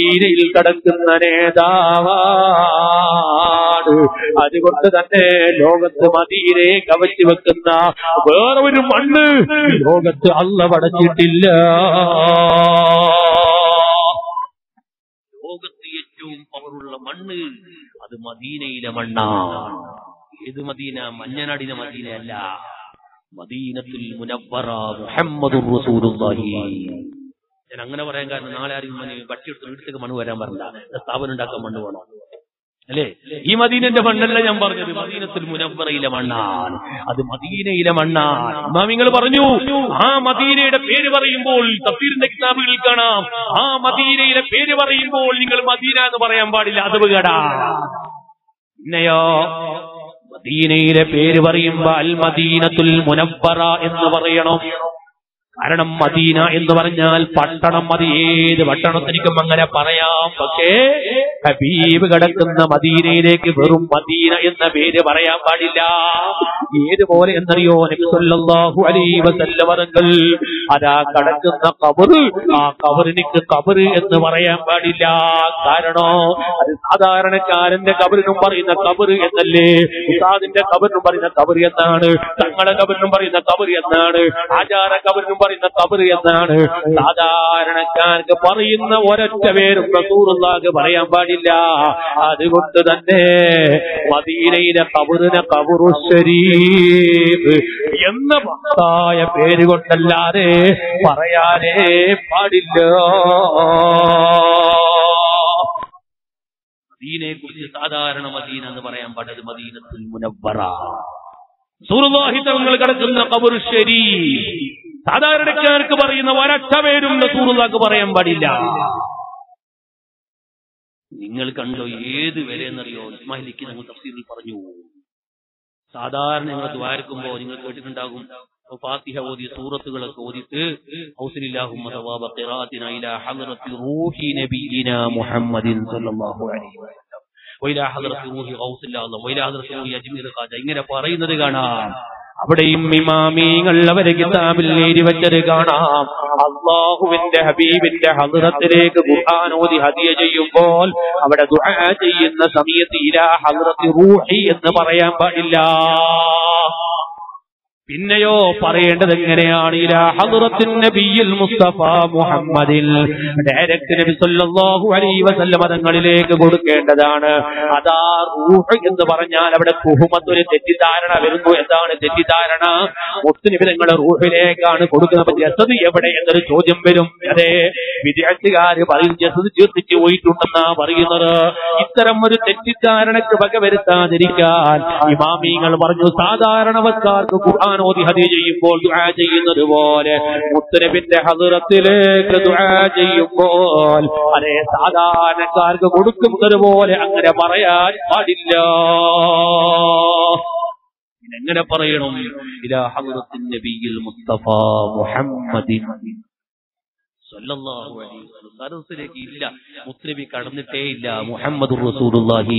മദീനയിൽ കിടക്കുന്ന നേതാവാണ് അതുകൊണ്ട് തന്നെ ലോകത്ത് മദീനയെ കവച്ചു വെക്കുന്ന വേറെ ഒരു മണ്ണ് ഈ ലോകത്ത് അല്ല പടച്ചിട്ടില്ല ലോകത്ത് ഏറ്റവും പവറുള്ള മണ്ണ് അത് മദീനയിലെ മണ്ണാണ് ഏത് മദീന മഞ്ഞനാടിന മദീനയല്ല മദീനത്തുൽ മുനവ്വറ മുഹമ്മദുർ റസൂലുള്ളാഹി ഞാൻ അങ്ങനെ പറയാൻ കാരണം നാളെ ആരും മണി വട്ടിയെടുത്ത് വീട്ടിലേക്ക് മണ്ണ് വരാൻ പറഞ്ഞില്ല സ്ഥാപനം ഉണ്ടാക്കാൻ മണ്ണ് വേണം അല്ലേ ഈ മദീനന്റെ മണ്ണല്ല ഞാൻ പറഞ്ഞത് മദീനത്തുൽ മുനവ്വറയിലെ മണ്ണാണ് അത് മദീനയിലെ മണ്ണാണ് ഇമാമിങ്ങൾ പറഞ്ഞു ആ മദീനയുടെ പേര് പറയുമ്പോൾ തഫീറിന്റെ കിതാബുകളിൽ കാണാം ആ മദീനയുടെ പേര് പറയുമ്പോൾ നിങ്ങൾ മദീന എന്ന് പറയാൻ പാടില്ല അത് കേടാ പിന്നെയോ മദീനയിലെ പേര് പറയുമ്പോ അൽ മദീനത്തുൽ മുനവ്വറ എന്ന് പറയണം കാരണം മദീന എന്ന് പറഞ്ഞാൽ പട്ടണം മതി ഏത് പട്ടണത്തിനും അങ്ങനെ പറയാം പക്ഷേ ഹബീബ് കിടക്കുന്ന മദീനയിലേക്ക് വെറും മദീന എന്ന പേര് പറയാൻ പാടില്ല ഏതുപോലെ എന്നറിയോ നബി സല്ലല്ലാഹു അലൈഹി വസല്ലം പറഞ്ഞൽ അതാ കിടക്കുന്ന കബറ് ആ കബറിനിക്ക് കബറ് എന്ന് പറയാൻ പാടില്ല കാരണോ അത് സാധാരണക്കാരന്റെ കബറിനും പറയുന്ന കബറ് എന്നല്ലേ ഉസ്താദിന്റെ കബറിനും പറയുന്ന കബറ് എന്നാണ് തങ്ങളെ കബറിനും പറയുന്ന കബറ് എന്നാണ് ആചാര കബറിനും പറയുന്ന കബറ് എന്നാണ് സാധാരണക്കാർക്ക് പറയുന്ന ഒരൊറ്റ പേരും റസൂറുള്ളാക്ക് പറയാൻ പാടില്ല അതുകൊണ്ട് തന്നെ മദീനയിലെ കബറിനെ കബറു ശരീഫ് എന്ന ഭക്തായ പേര് കൊണ്ടല്ലാതെ പറയാനേ പാടില്ല മദീനയെ കുറിച്ച് സാധാരണ മദീന എന്ന് പറയാൻ പാടത് മദീനത്തുൽ മുനവ്വറ സൂറുവാഹി തങ്ങൾ കിടക്കുന്ന കബറു ശരീഫ് സാധാരണക്കാർക്ക് പറയുന്ന ഒരൊറ്റ പേരും റസൂലുള്ളാക്ക് പറയാൻ പാടില്ല നിങ്ങൾ കണ്ടോ ഏത് വിലയെന്നറിയോ ഇസ്മാഹിലിക്ക് ഞങ്ങൾ തഫ്സീറിൽ പറഞ്ഞു സാധാരണ നിങ്ങൾ ദ്വാരക്കുമ്പോ നിങ്ങൾ കേട്ടിട്ടുണ്ടാകും ഫാത്തിഹ ഓതിയ സൂറത്തുകളൊക്കെ ഓതിട്ട് ഔസലില്ലാഹുമ്മ സവാബ ഖിറാഅത്തിന ഇലാ ഹദ്റത്തി റൂഹി നബിയിന മുഹമ്മദിൻ സല്ലല്ലാഹു അലൈഹി വസല്ലം വൈലാ ഹദ്റത്തി റൂഹി ഗൗസില്ലാഹു വൈലാ ഹദ്റത്തി റൂഹി അജ്മീർ ഖാജ ഇങ്ങനെ പറയുന്നത് കാണാം അവിടെയും ഇമാമീങ്ങൾ അവരെ കിതാബിൽ എഴുതി വെച്ചത് കാണാം അള്ളാഹുവിന്റെ ഹബീബിന്റെ ഹദ്റത്തിലേക്ക് ഖുർആൻ ഓതി ഹദിയ ചെയ്യുമ്പോൾ അവിടെ ദുആ ചെയ്യുന്ന സമയത്ത് ഇലാ ഹദ്റത്തി റൂഹി എന്ന് പറയാൻ പാടില്ല പിന്നെയോ പറയേണ്ടത് എങ്ങനെയാണ് ഇലാ ഹദ്റത്തിൻ നബിയിൽ മുസ്തഫ മുഹമ്മദിൽ ഡയറക്റ്റ് നബി സല്ലല്ലാഹു അലൈഹി വസല്ലം തങ്ങളിലേക്ക് കൊടുക്കേണ്ടതാണ് അതാ റൂഹ് എന്ന് പറഞ്ഞാൽ അവിടെ കുഹുമത്തൊരു തെറ്റിദ്ധാരണ വരുന്നു എന്താണ് തെറ്റിദ്ധാരണ മുസ്ലിം നിങ്ങളെ റൂഹിലേക്കാണ് കൊടുക്കുന്നത് അപ്പൊ ജസദ് എവിടെ എന്നൊരു ചോദ്യം വരും അതെ വിദ്യാർത്ഥികാര് പറയും ജസദ് ചേർത്തിച്ച് പോയിട്ടുണ്ടെന്നാ പറയുന്നത് ഇത്തരം ഒരു തെറ്റിദ്ധാരണക്ക് വകവരുത്താതിരിക്കാൻ ഇമാമീങ്ങൾ പറഞ്ഞു സാധാരണവക്കാർക്ക് ഖുർആൻ ഓതി ഹദി ചെയ്യുമ്പോൾ ദുആ ചെയ്യുന്നത് പോലെ മുത്തനബിന്റെ ഹദറത്തിലേക്ക് ദുആ ചെയ്യുമ്പോൾ അതേ സാധാരണക്കാർക്ക് കൊടുക്കുന്നത് പോലെ അങ്ങനെ പറയാൻ പാടില്ല എങ്ങനെ പറയണം ഇലാ ഹദറത്തിൻ നബിയിൽ മുസ്തഫ മുഹമ്മദിൻ സല്ലല്ലാഹു അലൈഹി വസല്ലം സദസ്സിലേക്ക് ഇല്ല മുസ്ലിമി കടന്നിട്ടേ ഇല്ല മുഹമ്മദ് റസൂലുള്ളാഹി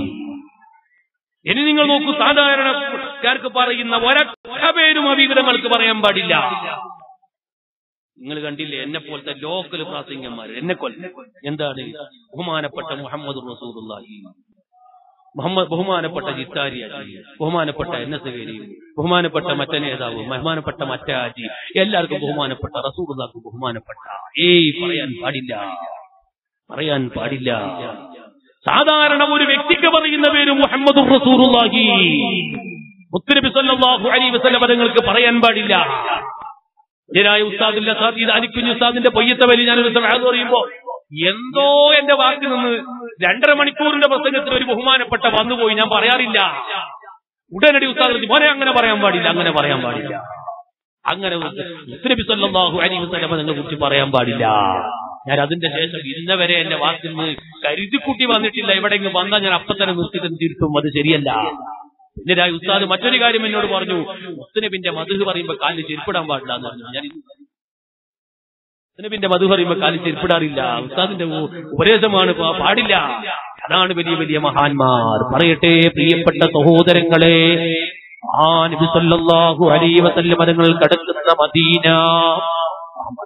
ഇനി നിങ്ങൾ നോക്കൂ സാധാരണക്കാർക്ക് പറയുന്ന ഒരൊറ്റ പേരും അഭിഗ്രഹങ്ങൾക്ക് പറയാൻ പാടില്ല നിങ്ങൾ കണ്ടില്ലേ എന്നെ പോലത്തെ ലോക്കൽ പ്രാസംഗന്മാർ എന്നെ കൊല്ല എന്താണ് ബഹുമാനപ്പെട്ട മുഹമ്മദ് റസൂലുള്ളാഹി മുഹമ്മദ് ബഹുമാനപ്പെട്ട ജിത്താരി അജി ബഹുമാനപ്പെട്ട എൻ എസ് വേരി ബഹുമാനപ്പെട്ട മറ്റ നേതാവ് ബഹുമാനപ്പെട്ട മറ്റ അജി എല്ലാവർക്കും ബഹുമാനപ്പെട്ട റസൂലുള്ളാഹ്ക്ക് ബഹുമാനപ്പെട്ട ഏയ് പറയാൻ പാടില്ല പറയാൻ പാടില്ല സാധാരണ ഒരു വ്യക്തിക്ക് പറയുന്ന പേര് മുഹമ്മദ് റസൂറുല്ലാഹി മുത്തനബി സല്ലല്ലാഹു അലൈഹി വസല്ലം പദങ്ങൾക്ക് പറയാൻ പാടില്ല ജനായ ഉസ്താദില്ല സാദീദ് അലിക്കുഞ്ഞു ഉസ്താദിന്റെ പൊയ്യത്തെ വരി ഞാനൊരു സമയം പറയുമ്പോ എന്തോ എന്റെ വാക്കിൽ നിന്ന് രണ്ടര മണിക്കൂറിന്റെ പ്രസംഗത്തിൽ ഒരു ബഹുമാനപ്പെട്ട വന്നുപോയി ഞാൻ പറയാറില്ല ഉടനടി ഉസ്താദ് പറഞ്ഞു, മോനെ അങ്ങനെ പറയാൻ പാടില്ല അങ്ങനെ പറയാൻ പാടില്ല അങ്ങനെ മുത്തനബി സല്ലല്ലാഹു അലൈഹി വസല്ലം പദങ്ങളെ കുറിച്ച് പറയാൻ പാടില്ല ഞാൻ അതിന്റെ ശേഷം ഇന്ന വരെ എന്റെ വാക്കിൽ നിന്ന് കരുതിക്കുട്ടി വന്നിട്ടില്ല എവിടെയെങ്കിലും വന്നാൽ ഞാൻ അപ്പൊ തന്നെ നിർത്തിയിട്ട് തിരുത്തും അത് ശരിയല്ല പിന്നെ ഉസ്താദ് മറ്റൊരു കാര്യം എന്നോട് പറഞ്ഞു മുസ്തനബിന്റെ മധു പറയുമ്പോ കാലിൽ ചെരുപ്പിടാൻ പാടില്ല എന്ന് പറഞ്ഞു ഞാൻ മുസ്തനബിന്റെ മധു പറയുമ്പോ കാലിൽ ചെരുപ്പിടാറില്ല ഉസ്താദിന്റെ ഉ- ഉപദേശമാണ് പാ- പാടില്ല അതാണ് വലിയ വലിയ മഹാന്മാർ പറയട്ടെ പ്രിയപ്പെട്ട സഹോദരങ്ങളെ ആ നബി സല്ലല്ലാഹു അലൈഹി വസല്ലം തങ്ങൾ കടക്കുന്ന മദീന ആ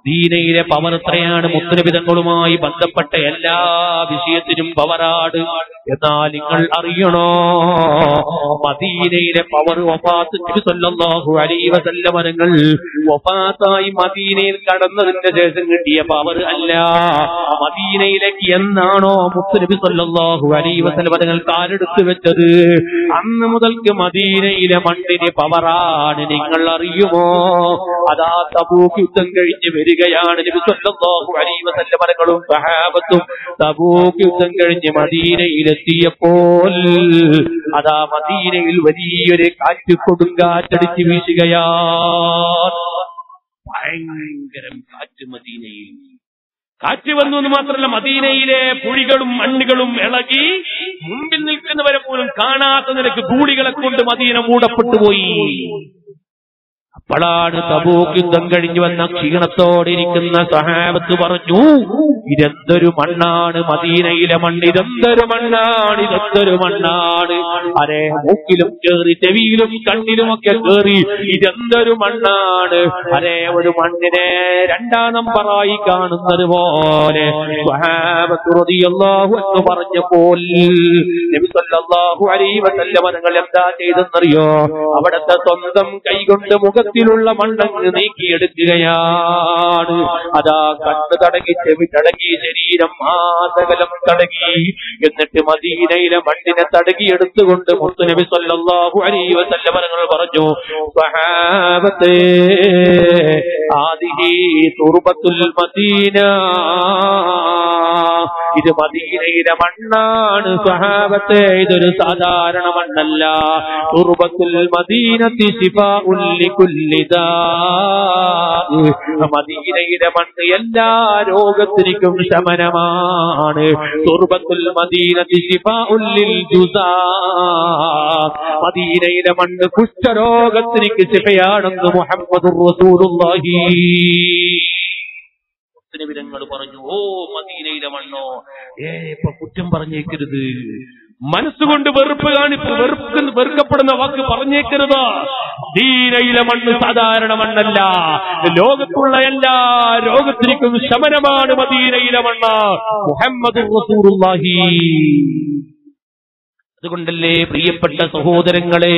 മദീനയിലെ പവർ എത്രയാണ് മുത്തരവിധങ്ങളുമായി ബന്ധപ്പെട്ട എല്ലാ വിഷയത്തിനും പവറാട് എന്നാൽ നിങ്ങൾ അറിയണോ മദീനയിലെ പവർ വഫാത്ത് നബി സല്ലല്ലാഹു അലൈഹി വസല്ലം മരങ്ങൾ വഫാത്തായി മദീനയിൽ കടന്നതിന്റെ ശേഷം കിട്ടിയ പവർ അല്ല മദീനയിലേക്ക് എന്നാണോ മുത്തനബി സല്ലല്ലാഹു അലൈഹി വസല്ലം മരങ്ങൾ കാലെടുത്ത് വെച്ചത് അന്ന് മുതൽക്ക് മദീനയിലെ മണ്ണിന് പവറാണ് നിങ്ങൾ അറിയുമോ അതാ തബൂക്ക് യുദ്ധം കഴിഞ്ഞ് വരികയാണ് നബി സല്ലല്ലാഹു അലൈഹി വസല്ലം മരങ്ങളും സഹാബത്തും തബൂക്ക് യുദ്ധം കഴിഞ്ഞ് മദീനയിലെത്തിയപ്പോൾ അതാ മദീനയിൽ വലിയൊരു കാറ്റ് കൊടുങ്കാറ്റടിച്ച് വീശുകയാണ് ഭയങ്കരം കാറ്റ് മദീനയിൽ കാറ്റ് വന്നു എന്ന് മാത്രമല്ല മദീനയിലെ പുഴികളും മണ്ണുകളും ഇളകി മുമ്പിൽ നിൽക്കുന്നവരെ പോലും കാണാത്ത നിലക്ക് കൂടികളെ കൊണ്ട് മദീന മൂടപ്പെട്ടു പോയി അപ്പോഴാണ് തബൂക്ക് യുദ്ധം കഴിഞ്ഞു വന്ന ക്ഷീണത്തോടെ ഇരിക്കുന്ന സഹാബത്ത് പറഞ്ഞു ഇതെന്തൊരു മണ്ണാണ് മദീനയിലെ മണ്ണ് ഇതെന്തൊരു മണ്ണാണ് ഇതെന്തൊരു മണ്ണാണ് അരെ മൂക്കിലും കേറി ചെവിയിലും കണ്ണിലുമൊക്കെ കേറി ഇതെന്തൊരു മണ്ണാണ് അരെ ഒരു മണ്ണിനെ രണ്ടാം നമ്പറായി കാണുന്നത് പോലെ സഹാബത്ത് റളിയല്ലാഹു എന്ന് പറഞ്ഞപ്പോൾ നബി സല്ലല്ലാഹു അലൈഹി വസല്ലം നിങ്ങൾ എന്താ ചെയ്തെന്നറിയോ അവിടുത്തെ സ്വന്തം കൈകൊണ്ട് മുഖത്തിലുള്ള മണ്ണങ്ങ് നീക്കിയെടുക്കുകയാണ് അതാ കണ്ണ് തടങ്ങി ചെവി തടങ്ങി ശരീരം ആസകലം തടങ്ങി എന്നിട്ട് മദീനയിലെ മണ്ണിനെ തടകിയെടുത്തുകൊണ്ട് മുത്തുനബി സല്ലല്ലാഹു അലൈഹി വസല്ലം നിങ്ങൾ പറഞ്ഞു സഹാബത്തെ ആദിഹി തുർബത്തുൽ മദീന ഇത് മദീനയിലെ മണ്ണാണ് സഹാബത്തെ ഇതൊരു സാധാരണ മണ്ണല്ല തുർബത്തുൽ മദീനത്തി ശിഫാഉൽ ലികുല്ലിദാ മദീനയിലെ മണ്ണ് എല്ലാ രോഗത്തിനും ശമനമാണ് തുർബത്തുൽ മദീനത്തി ശിഫാഉൽ ലിൽ ജുസാ മദീനയിലെ മണ്ണ് കുഷ്ഠരോഗത്തിനിക്ക് ശിഫയാണെന്ന് മുഹമ്മദ് റസൂലുള്ളാഹി വിധങ്ങൾ പറഞ്ഞു ഓ മദീനയിലെ മണ്ണോ ഏ ഇപ്പൊ കുറ്റം പറഞ്ഞേക്കരുത് മനസ്സുകൊണ്ട് വെറുപ്പ് കാണിപ്പ് വെറുക്കുന്ന വെറുക്കപ്പെടുന്ന വാക്ക് പറഞ്ഞേക്കരുത് ദീനയിലെ മണ്ണ് സാധാരണ മണ്ണല്ല ലോകത്തുള്ള എല്ലാ രോഗത്തിനും ശമനമാണ് മദീനയിലെ മണ്ണ് മുഹമ്മദ് റസൂലുള്ളാഹി അതുകൊണ്ടല്ലേ പ്രിയപ്പെട്ട സഹോദരങ്ങളെ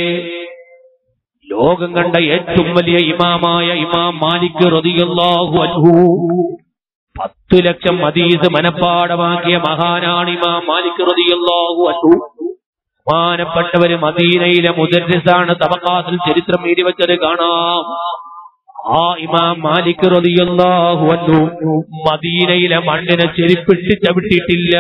ലോകം കണ്ട ഏറ്റവും വലിയ ഇമാമായ ഇമാം മാലിക് റളിയല്ലാഹു അൻഹു പത്തു ലക്ഷം ഹദീസ് മനപ്പാടമാക്കിയ മഹാനാണ് ഇമാം മാലിക് റളിയല്ലാഹു അൻഹു ബഹുമാനപ്പെട്ടവര് മദീനയിലെ മുദർരിസാണ് തബക്കാത്തിൽ ചരിത്രം എഴുതി വെച്ചത് കാണാം ആ ഇമാം മാലിക് റളിയല്ലാഹു അൻഹു മദീനയിലെ മണ്ണിനെ ചെരിപ്പിട്ട് ചവിട്ടിയിട്ടില്ല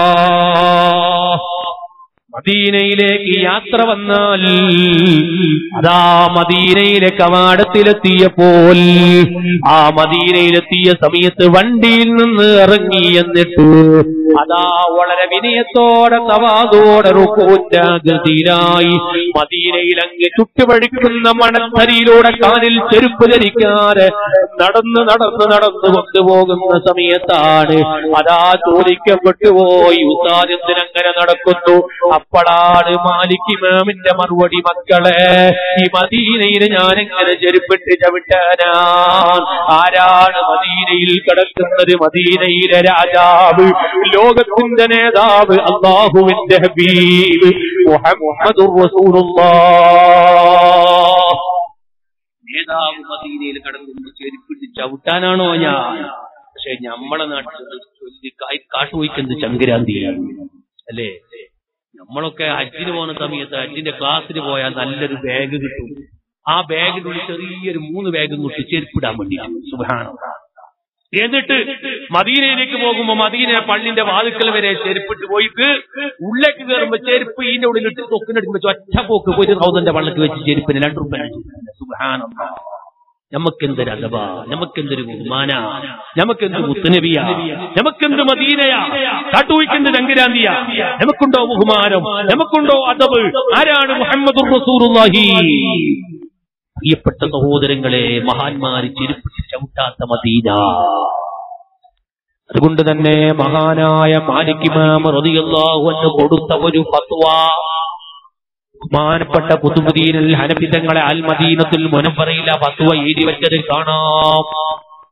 മദീനയിലേക്ക് യാത്ര വന്നാൽ അതാ മദീനയിലെ കവാടത്തിലെത്തിയപ്പോൾ ആ മദീനയിലെത്തിയ സമയത്ത് വണ്ടിയിൽ നിന്ന് ഇറങ്ങി എന്നിട്ട് അതാ വളരെ വിനയത്തോടെ തവാതോടെ റുക്കോറ്റാകൃതിയിലായി മദീനയിൽ അങ്ങ് ചുട്ടുപഴിക്കുന്ന മണത്തരിയിലൂടെ കാലിൽ ചെരുപ്പ് ധരിക്കാതെ നടന്ന് നടന്ന് നടന്നു കൊണ്ടുപോകുന്ന സമയത്താണ് അതാ ചോദിക്കപ്പെട്ടു പോയി ഉസാദ്യത്തിനങ്ങനെ നടക്കുന്നു അപ്പോഴാണ് മാലിക് ഇമാമിന്റെ മറുപടി മക്കളെ ഈ മദീനയിൽ ഞാൻ എങ്ങനെ ചെരുപ്പിട്ട് ചവിട്ടാനാ ആരാണ് മദീനയിൽ കിടക്കുന്നത് മദീനയിലെ രാജാവ് ലോകത്തിന്റെ നേതാവ് അള്ളാഹുവിന്റെ ഹബീബ് മുഹമ്മദുർ റസൂലുള്ളാഹ് നേതാവ് മദീനയിൽ കിടക്കുന്നു ചെരുപ്പിട്ട് ചവിട്ടാനാണോ ഞാൻ പക്ഷെ നമ്മളെ നാട്ടിൽ ചൊല്ലി കായ് കാട്ടുപോയിക്കുന്നത് ചങ്കരാന്തിയാണ് അല്ലേ നമ്മളൊക്കെ ഹജ്ജിന് പോകുന്ന സമയത്ത് ഹജ്ജിന്റെ ക്ലാസ്സിന് പോയാൽ നല്ലൊരു ബാഗ് കിട്ടും ആ ബാഗിനുള്ളിൽ ചെറിയൊരു മൂന്ന് ബാഗും കുട്ടി ചെരുപ്പിടാൻ വേണ്ടി സുഖാണ് എന്നിട്ട് മദീനയിലേക്ക് പോകുമ്പോ മദീന പള്ളിന്റെ വാതുക്കൽ വരെ ചെരുപ്പിട്ട് പോയിട്ട് ഉള്ളിലേക്ക് കയറുമ്പോ ചെരുപ്പ് ഇതിന്റെ ഉള്ളിൽ ഇട്ട് തൊക്കിനെടുക്കുമ്പോ വെച്ച് ഒറ്റ പോക്ക് പോയിട്ട് റൗദന്റെ വള്ളക്ക് വെച്ച് ചെരുപ്പിന് രണ്ട് റുപ്യ സുഖാനം നമുക്കെന്തൊരു അഥവാ നമുക്കെന്തൊരു ബഹുമാന നമുക്കെന്ത് മുത്തനബിയ നമുക്കെന്ത് മദീനയാ കാട്ടുവയ്ക്കെന്ത് ചങ്കരാന്തിയ നമുക്കുണ്ടോ ബഹുമാനം നമുക്കുണ്ടോ അദബ് ആരാണ് മുഹമ്മദ് റസൂറുല്ലാഹി പ്രിയപ്പെട്ട സഹോദരങ്ങളെ മഹാന്മാര് ചെരുപ്പിട്ട് ചവിട്ടാത്ത മദീന അതുകൊണ്ട് തന്നെ മഹാനായ മാലിക്കിമാം റളിയല്ലാഹു അൻഹു കൊടുത്ത ഒരു ഫത്വ ബഹുമാനപ്പെട്ട കുതുബുദ്ദീനിൽ ഹനഫിതങ്ങളെ അൽ മദീനത്തുൽ മുനവറയിലെ ഫത്വ എഴുതി വെച്ചത് കാണാം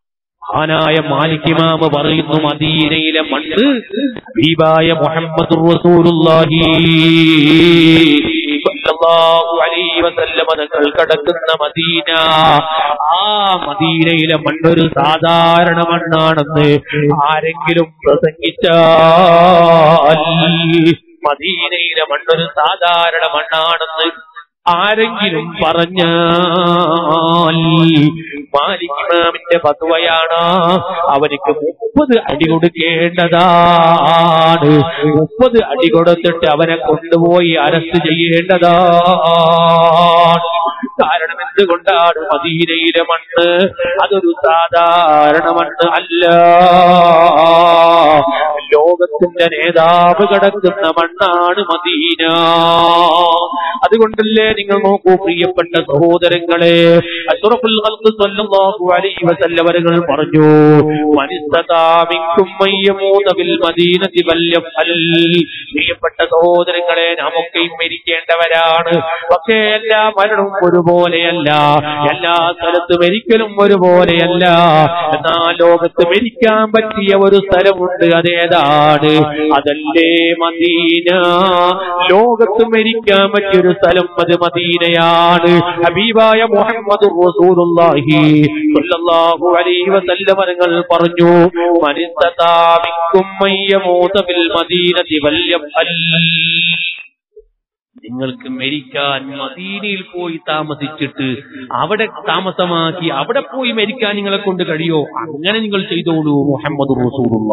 മഹാനായ മാലിക്കിമാമ പറയുന്നു മദീനയിലെ മണ്ണ് ഹബീബായ മുഹമ്മദ് റസൂലുള്ളാഹി സല്ലല്ലാഹു അലൈഹി വസല്ലമ തങ്ങൾ കടക്കുന്ന മദീന ആ മദീനയിലെ മണ്ണൊരു സാധാരണ മണ്ണാണെന്ന് ആരെങ്കിലും പ്രസംഗിച്ചാൽ മദീനയിലെ മണ്ണൊരു സാധാരണ മണ്ണാണെന്ന് ആരെങ്കിലും പറഞ്ഞാൽ മാലിക്കിമാമിന്റെ പതുവയാണ് അവനിക്ക് മുപ്പത് അടി കൊടുക്കേണ്ടതാണ് മുപ്പത് അടി കൊടുത്തിട്ട് അവനെ കൊണ്ടുപോയി അറസ്റ്റ് ചെയ്യേണ്ടതാണ് കാരണം എന്തുകൊണ്ടാണ് മദീനയിലെ മണ്ണ് അതൊരു സാധാരണ മണ്ണ് അല്ല ലോകത്തിന്റെ നേതാവ് കിടക്കുന്ന മണ്ണാണ് മദീന അതുകൊണ്ടല്ലേ നിങ്ങൾ നോക്കൂ പ്രിയപ്പെട്ട സഹോദരങ്ങളെ അഷ്റഫുൽ ഖൽഖ് സ്വല്ലല്ലാഹു അലൈഹി വസല്ലം അവരുകൾ പറഞ്ഞു മനിസ്തതാമിക്കും മയ്യമൂത ബിൽ മദീനതി വല്യഫൽ പ്രിയപ്പെട്ട സഹോദരങ്ങളെ നാമൊക്കെയും മരിക്കേണ്ടവരാണ് പക്ഷേ എല്ലാ മരണവും ഒരുപോലെയല്ല എല്ലാ സ്ഥലത്തും ഒരിക്കലും ഒരുപോലെയല്ല എന്നാ ലോകത്ത് മരിക്കാൻ പറ്റിയ ഒരു സ്ഥലമുണ്ട് അതേതാണ് അതല്ലേ മദീന ലോകത്ത് മരിക്കാൻ പറ്റിയൊരു സ്ഥലം അത് മദീനയാണ് ഹബീബായ മുഹമ്മദ് റസൂലുള്ളാഹി സ്വല്ലല്ലാഹു അലൈഹി വസല്ലം നിങ്ങൾ പറഞ്ഞു മനിസ്തതാമിക്കും മയ്യമൂത ബിൽ മദീനതി വല്യഫൽ നിങ്ങൾക്ക് മരിക്കാൻ മദീനയിൽ പോയി താമസിച്ചിട്ട് അവിടെ താമസമാക്കി അവിടെ പോയി മരിക്കാൻ നിങ്ങളെ കൊണ്ട് കഴിയോ അങ്ങനെ നിങ്ങൾ ചെയ്തോളൂ മുഹമ്മദ് റസൂലുള്ള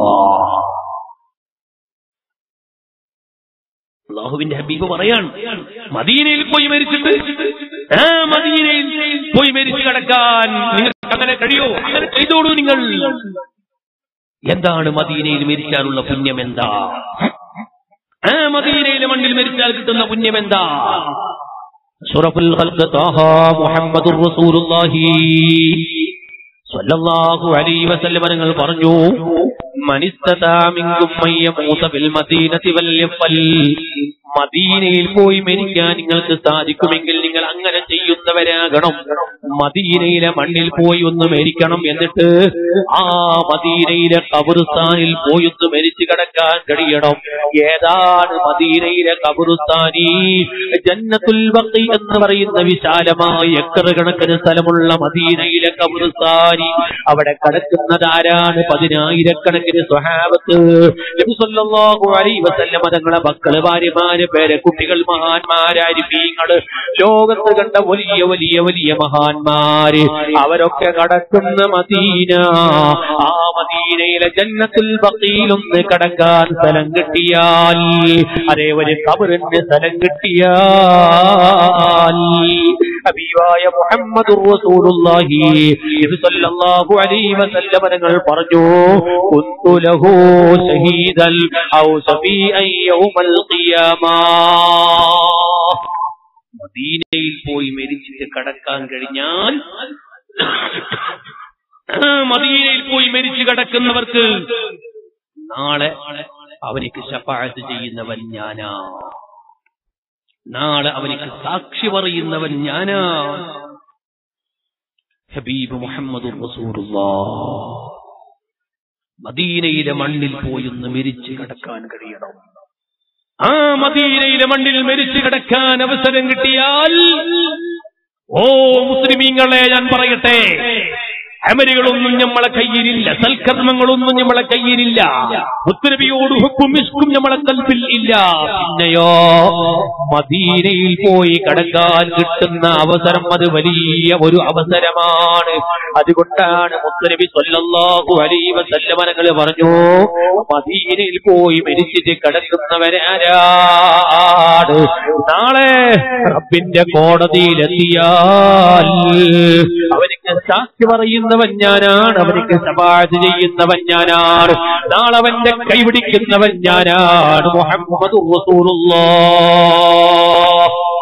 അള്ളാഹുവിന്റെ ഹബീബ് പറയാണ് മദീനയിൽ പോയി മരിച്ചിട്ട് ആ മദീനയിൽ പോയി മരിച്ചു കിടക്കാൻ നിങ്ങൾക്ക് അങ്ങനെ കഴിയോ അങ്ങനെ ചെയ്തോളൂ നിങ്ങൾ എന്താണ് മദീനയിൽ മരിക്കാനുള്ള പുണ്യം എന്താ ആ മദീനയിലെ മണ്ണിൽ മരിച്ചാൽ കിട്ടുന്ന പുണ്യം എന്താ സുറഫുൽ ഖൽഖ് താഹ മുഹമ്മദുർ റസൂലുള്ളാഹി സ്വല്ലല്ലാഹു അലൈഹി വസല്ലം നിങ്ങൾ പറഞ്ഞു മനിസ്തതാ മിൻകും മയ്യമൂത ബിൽ മദീനതി വല്യഫൽ മദീനയിൽ പോയി മരിക്കാൻ നിങ്ങൾക്ക് സാധിക്കുമെങ്കിൽ നിങ്ങൾ അങ്ങനെ ചെയ്യുന്നവരാകണം മദീനയിലെ മണ്ണിൽ പോയി ഒന്ന് മരിക്കണം എന്നിട്ട് ആ മദീനയിലെ കബറുസ്ഥാനിൽ പോയി ഒന്ന് മരിച്ചു കിടക്കാൻ കഴിയണം ഏതാണ് മദീനയിലെ കബറുസ്ഥാനി ജന്നത്തുൽ ബഖി എന്ന് പറയുന്ന വിശാലമായ ഏക്കർ കണക്കിന് സ്ഥലമുള്ള മദീനയിലെ കബറുസ്ഥാനി അവിടെ കിടക്കുന്നതാരാണ് പതിനായിരക്കണക്കിന് സ്വഹാബത്ത് നബി സല്ലല്ലാഹു അലൈഹി വസല്ലമ തങ്ങളെ മക്കള് ഭാര്യമാര് പേരെ കുട്ടികൾ മഹാന്മാരാരിപ്പീങ്ങള് ലോകത്ത് കണ്ട വലിയ വലിയ വലിയ മഹാന്മാര് അവരൊക്കെ കടക്കുന്ന മദീന ആ മദീനയിലെ ജന്നത്തുൽ ബഖീലൊന്ന് കടക്കാൻ സ്ഥലം കിട്ടിയാൽ അതേ ഒരു കബറിന്റെ സ്ഥലം കിട്ടിയാൽ ഹബീബായ മുഹമ്മദ് റസൂലുള്ളാഹി നബി സല്ലല്ലാഹു അലൈഹി വസല്ലം തങ്ങൾ പറഞ്ഞു കുന്തു ലഹു ഷഹീദൽ ഔ സഫീഅൻ യൗമൽ ഖിയാമ മദീനയിൽ പോയി മരിച്ചിട്ട് കടക്കാൻ കഴിഞ്ഞാൽ ആ മദീനയിൽ പോയി മരിച്ചു കിടക്കുന്നവർക്ക് നാളെ അവനിക്ക് ശഫാഴത്ത് ചെയ്യുന്നവൻ ഞാനാ നാളെ അവനിക്ക് സാക്ഷി പറയുന്നവൻ ഞാനാ ഹബീബ് മുഹമ്മദ് മദീനയിലെ മണ്ണിൽ പോയി ഒന്ന് മരിച്ചു കിടക്കാൻ കഴിയണം ആ മദീനയിലെ മണ്ണിൽ മരിച്ചു കിടക്കാൻ അവസരം കിട്ടിയാൽ ഓ മുസ്ലിമീങ്ങളെ ഞാൻ പറയട്ടെ അമലുകളൊന്നും നമ്മളെ കയ്യിലില്ല സൽക്കർമ്മങ്ങളൊന്നും നമ്മളെ കയ്യിലില്ല മുത്തരബിയോട് ഹുക്കും ഇഷ്കും നമ്മളെ കൽപ്പിൽ ഇല്ല പിന്നെയോ മദീനയിൽ പോയി കടക്കാൻ കിട്ടുന്ന അവസരം അത് വലിയ ഒരു അവസരമാണ് അതുകൊണ്ടാണ് മുത്തരബി സല്ലല്ലാഹു അലൈഹി വസല്ലമനങ്ങൾ പറഞ്ഞു മദീനയിൽ പോയി മരിച്ചിട്ട് കിടക്കുന്നവരാരാണ് നാളെ റബ്ബിന്റെ കോടതിയിലെത്തിയാൽ അവനിക്ക് സാക്ഷി പറയുന്നവൻ ഞാനാണ് അവനിക്ക് സമാജ് ചെയ്യുന്നവൻ ഞാനാണ് നാളെ അവന്റെ കൈപിടിക്കുന്നവൻ ഞാനാണ് മുഹമ്മദ് റസൂലുള്ളാഹ്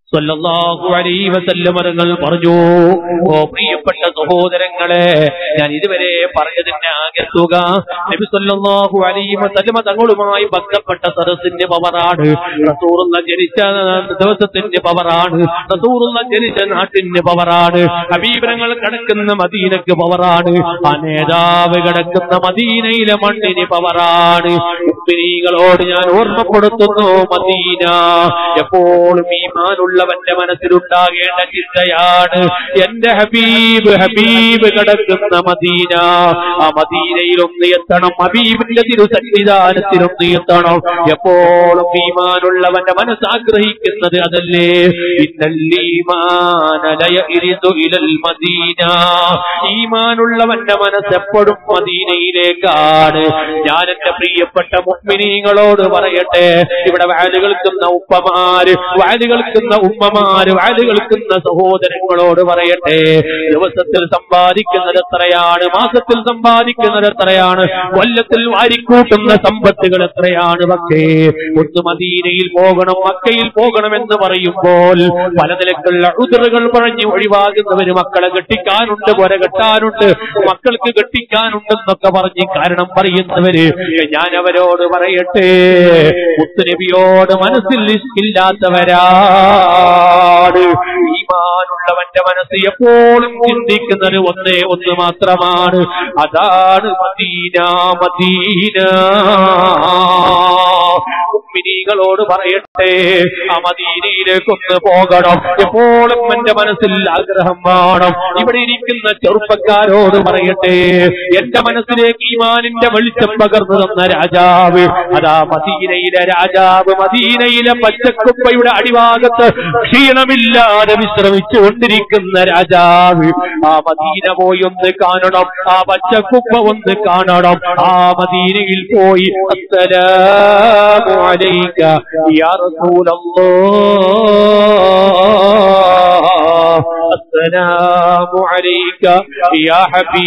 സല്ലല്ലാഹു അലൈഹി വസല്ലം തങ്ങൾ പറഞ്ഞു ഓ പ്രിയപ്പെട്ട സഹോദരങ്ങളെ ഞാൻ ഇതുവരെ പറഞ്ഞതിന്റെ ആകെ തുക നബി സല്ലല്ലാഹു അലൈഹി വസല്ലം തങ്ങളുമായി ബന്ധപ്പെട്ട സദസ്സിന്റെ പവറാണ് റസൂറുള്ള ജനിച്ച ദിവസത്തിന്റെ പവറാണ് റസൂറുള്ള ജനിച്ച നാട്ടിന്റെ പവറാണ് അബീബരങ്ങൾ കിടക്കുന്ന മദീനക്ക് പവറാണ് ആ നേതാവ് കിടക്കുന്ന മദീനയിലെ മണ്ണിന് പവറാണ് സ്ത്രീകളോട് ഞാൻ ഓർമ്മപ്പെടുത്തുന്നു മദീന എപ്പോഴും ഈമാനുള്ളവന്റെ മനസ്സിലുണ്ടാകേണ്ട ചിന്തയാണ് എന്റെ ഹബീബ് ഹബീബ് കിടക്കുന്ന മദീന ആ മദീനയിൽ ഒന്ന് എത്തണം ഹബീബിന്റെ തിരുസന്നിധാനത്തിൽ ഒന്ന് എത്തണം എപ്പോഴും ഈമാനുള്ളവന്റെ മനസ്സാഗ്രഹിക്കുന്നത് അതല്ലേ ഇന്നല്ലീമാനലയ ഇരിതു ഇലൽ മദീന ഈമാനുള്ളവന്റെ മനസ്സ് എപ്പോഴും മദീനയിലേക്കാണ് ഞാൻ എന്റെ പ്രിയപ്പെട്ട മുഗ്മിനീങ്ങളോട് പറയട്ടെ ഇവിടെ വാല് കേൾക്കുന്ന ഉപ്പമാര് വാല് കേൾക്കുന്ന ഉമ്മമാര് വാല് കേൾക്കുന്ന സഹോദരങ്ങളോട് പറയട്ടെ ദിവസത്തിൽ സമ്പാദിക്കുന്നത് എത്രയാണ് മാസത്തിൽ സമ്പാദിക്കുന്നത് എത്രയാണ് കൊല്ലത്തിൽ വാരിക്കൂട്ടുന്ന സമ്പത്തുകൾ എത്രയാണ് പക്ഷേ ഒന്ന് മദീനയിൽ പോകണം മക്കയിൽ പോകണം എന്ന് പറയുമ്പോൾ പല നിലക്കുള്ള ഉതിറുകൾ പറഞ്ഞ് ഒഴിവാകുന്നവര് മക്കളെ കെട്ടിക്കാനുണ്ട് പുര കെട്ടാനുണ്ട് മക്കൾക്ക് കെട്ടിക്കാനുണ്ടെന്നൊക്കെ പറഞ്ഞ് കാരണം പറയുന്നവര് ഞാൻ അവരോട് പറയട്ടെ മുത്തുനബിയോട് മനസ്സിൽ ഇല്ലാത്തവരാണ് ഈമാനുള്ളവന്റെ മനസ്സ് എപ്പോഴും ചിന്തിക്കുന്നത് ഒന്നേ ഒന്ന് മാത്രമാണ് അതാണ് മദീന മദീന മുഅ്മിനീകളോട് പറയട്ടെ ആ മദീനയിലേക്കൊന്ന് പോകണം എപ്പോഴും എന്റെ മനസ്സിൽ ആഗ്രഹം വേണം ഇവിടെ ഇരിക്കുന്ന ചെറുപ്പക്കാരോട് പറയട്ടെ എന്റെ മനസ്സിലേക്ക് ഈമാനിന്റെ വെളിച്ചം പകർന്നു തന്ന രാജാവ് അതാ മദീനയിലെ രാജാവ് മദീനയിലെ പച്ചക്കുപ്പയുടെ അടിഭാഗത്ത് ക്ഷീണമില്ലാതെ വിശ്രമിച്ചു കൊണ്ടിരിക്കുന്ന രാജാവ് ആ മദീന പോയി ഒന്ന് കാണണം ആ പച്ചക്കുപ്പ ഒന്ന് കാണണം ആ മദീനയിൽ പോയി അസ്സലാമു അലൈക യാ റസൂലല്ലാഹ് അസ്സലാമു അലൈക യാ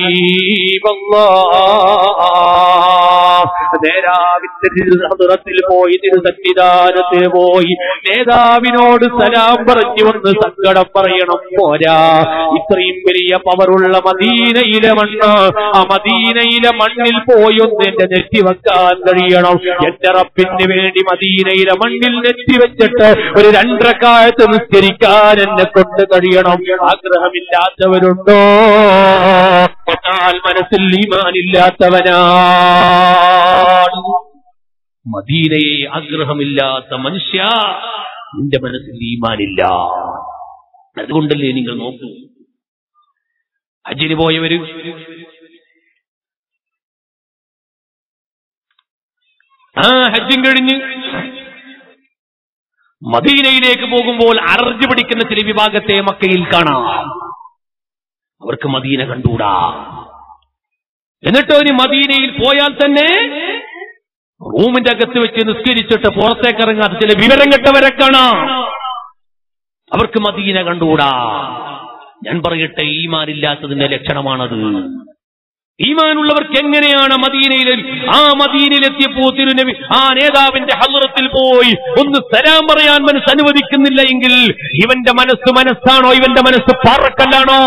ഹബീബല്ലാഹ് നേതാവിന്റെ തിരുസദത്തിൽ പോയി തിരുസന്നിധാനത്ത് പോയി നേതാവിനോട് സലാം പറഞ്ഞു വന്ന് സങ്കടം പറയണം പോരാ ഇത്രയും വലിയ പവറുള്ള മദീനയിലെ മണ്ണ് ആ മദീനയിലെ മണ്ണിൽ പോയി ഒന്ന് എന്റെ നെറ്റി വെക്കാൻ കഴിയണം എന്റെ റബ്ബിന് വേണ്ടി മദീനയിലെ മണ്ണിൽ നെറ്റി വെച്ചിട്ട് ഒരു രണ്ടരക്കാലത്ത് നിസ്കരിക്കാൻ എന്നെ കൊണ്ട് കഴിയണം ആഗ്രഹമില്ലാത്തവരുണ്ടോ എന്നാൽ മനസ്സിൽ ഈമാനില്ലാത്തവനാണ് മദീനയെ ആഗ്രഹമില്ലാത്ത മനുഷ്യ നിന്റെ മനസ്സിൽ ഈമാനില്ല അതുകൊണ്ടല്ലേ നിങ്ങൾ നോക്കൂ ഹജ്ജിന് പോയവര് ആ ഹജ്ജും കഴിഞ്ഞ് മദീനയിലേക്ക് പോകുമ്പോൾ അറർജ് പിടിക്കുന്ന ചില വിഭാഗത്തെ മക്കയിൽ കാണാം അവർക്ക് മദീന കണ്ടൂടാ എന്നിട്ട് ഒരു മദീനയിൽ പോയാൽ തന്നെ റൂമിന്റെ അകത്ത് വെച്ച് നിസ്കരിച്ചിട്ട് പുറത്തേക്ക് ഇറങ്ങാത്ത ചില വിവരം കെട്ടവരെ കാണാം അവർക്ക് മദീന കണ്ടൂടാ ഞാൻ പറയട്ടെ ഈമാനില്ലാത്തതിന്റെ ലക്ഷണമാണത് ഈമാനുള്ളവർക്ക് എങ്ങനെയാണ് മദീനയിൽ ആ മദീനയിലെത്തിയപ്പോ തിരുനബി ആ നേതാവിന്റെ ഹലറത്തിൽ പോയി ഒന്ന് സലാം പറയാൻ മനസ്സ് അനുവദിക്കുന്നില്ല എങ്കിൽ ഇവന്റെ മനസ്സ് മനസ്സാണോ ഇവന്റെ മനസ്സ് പാറക്കല്ലാണോ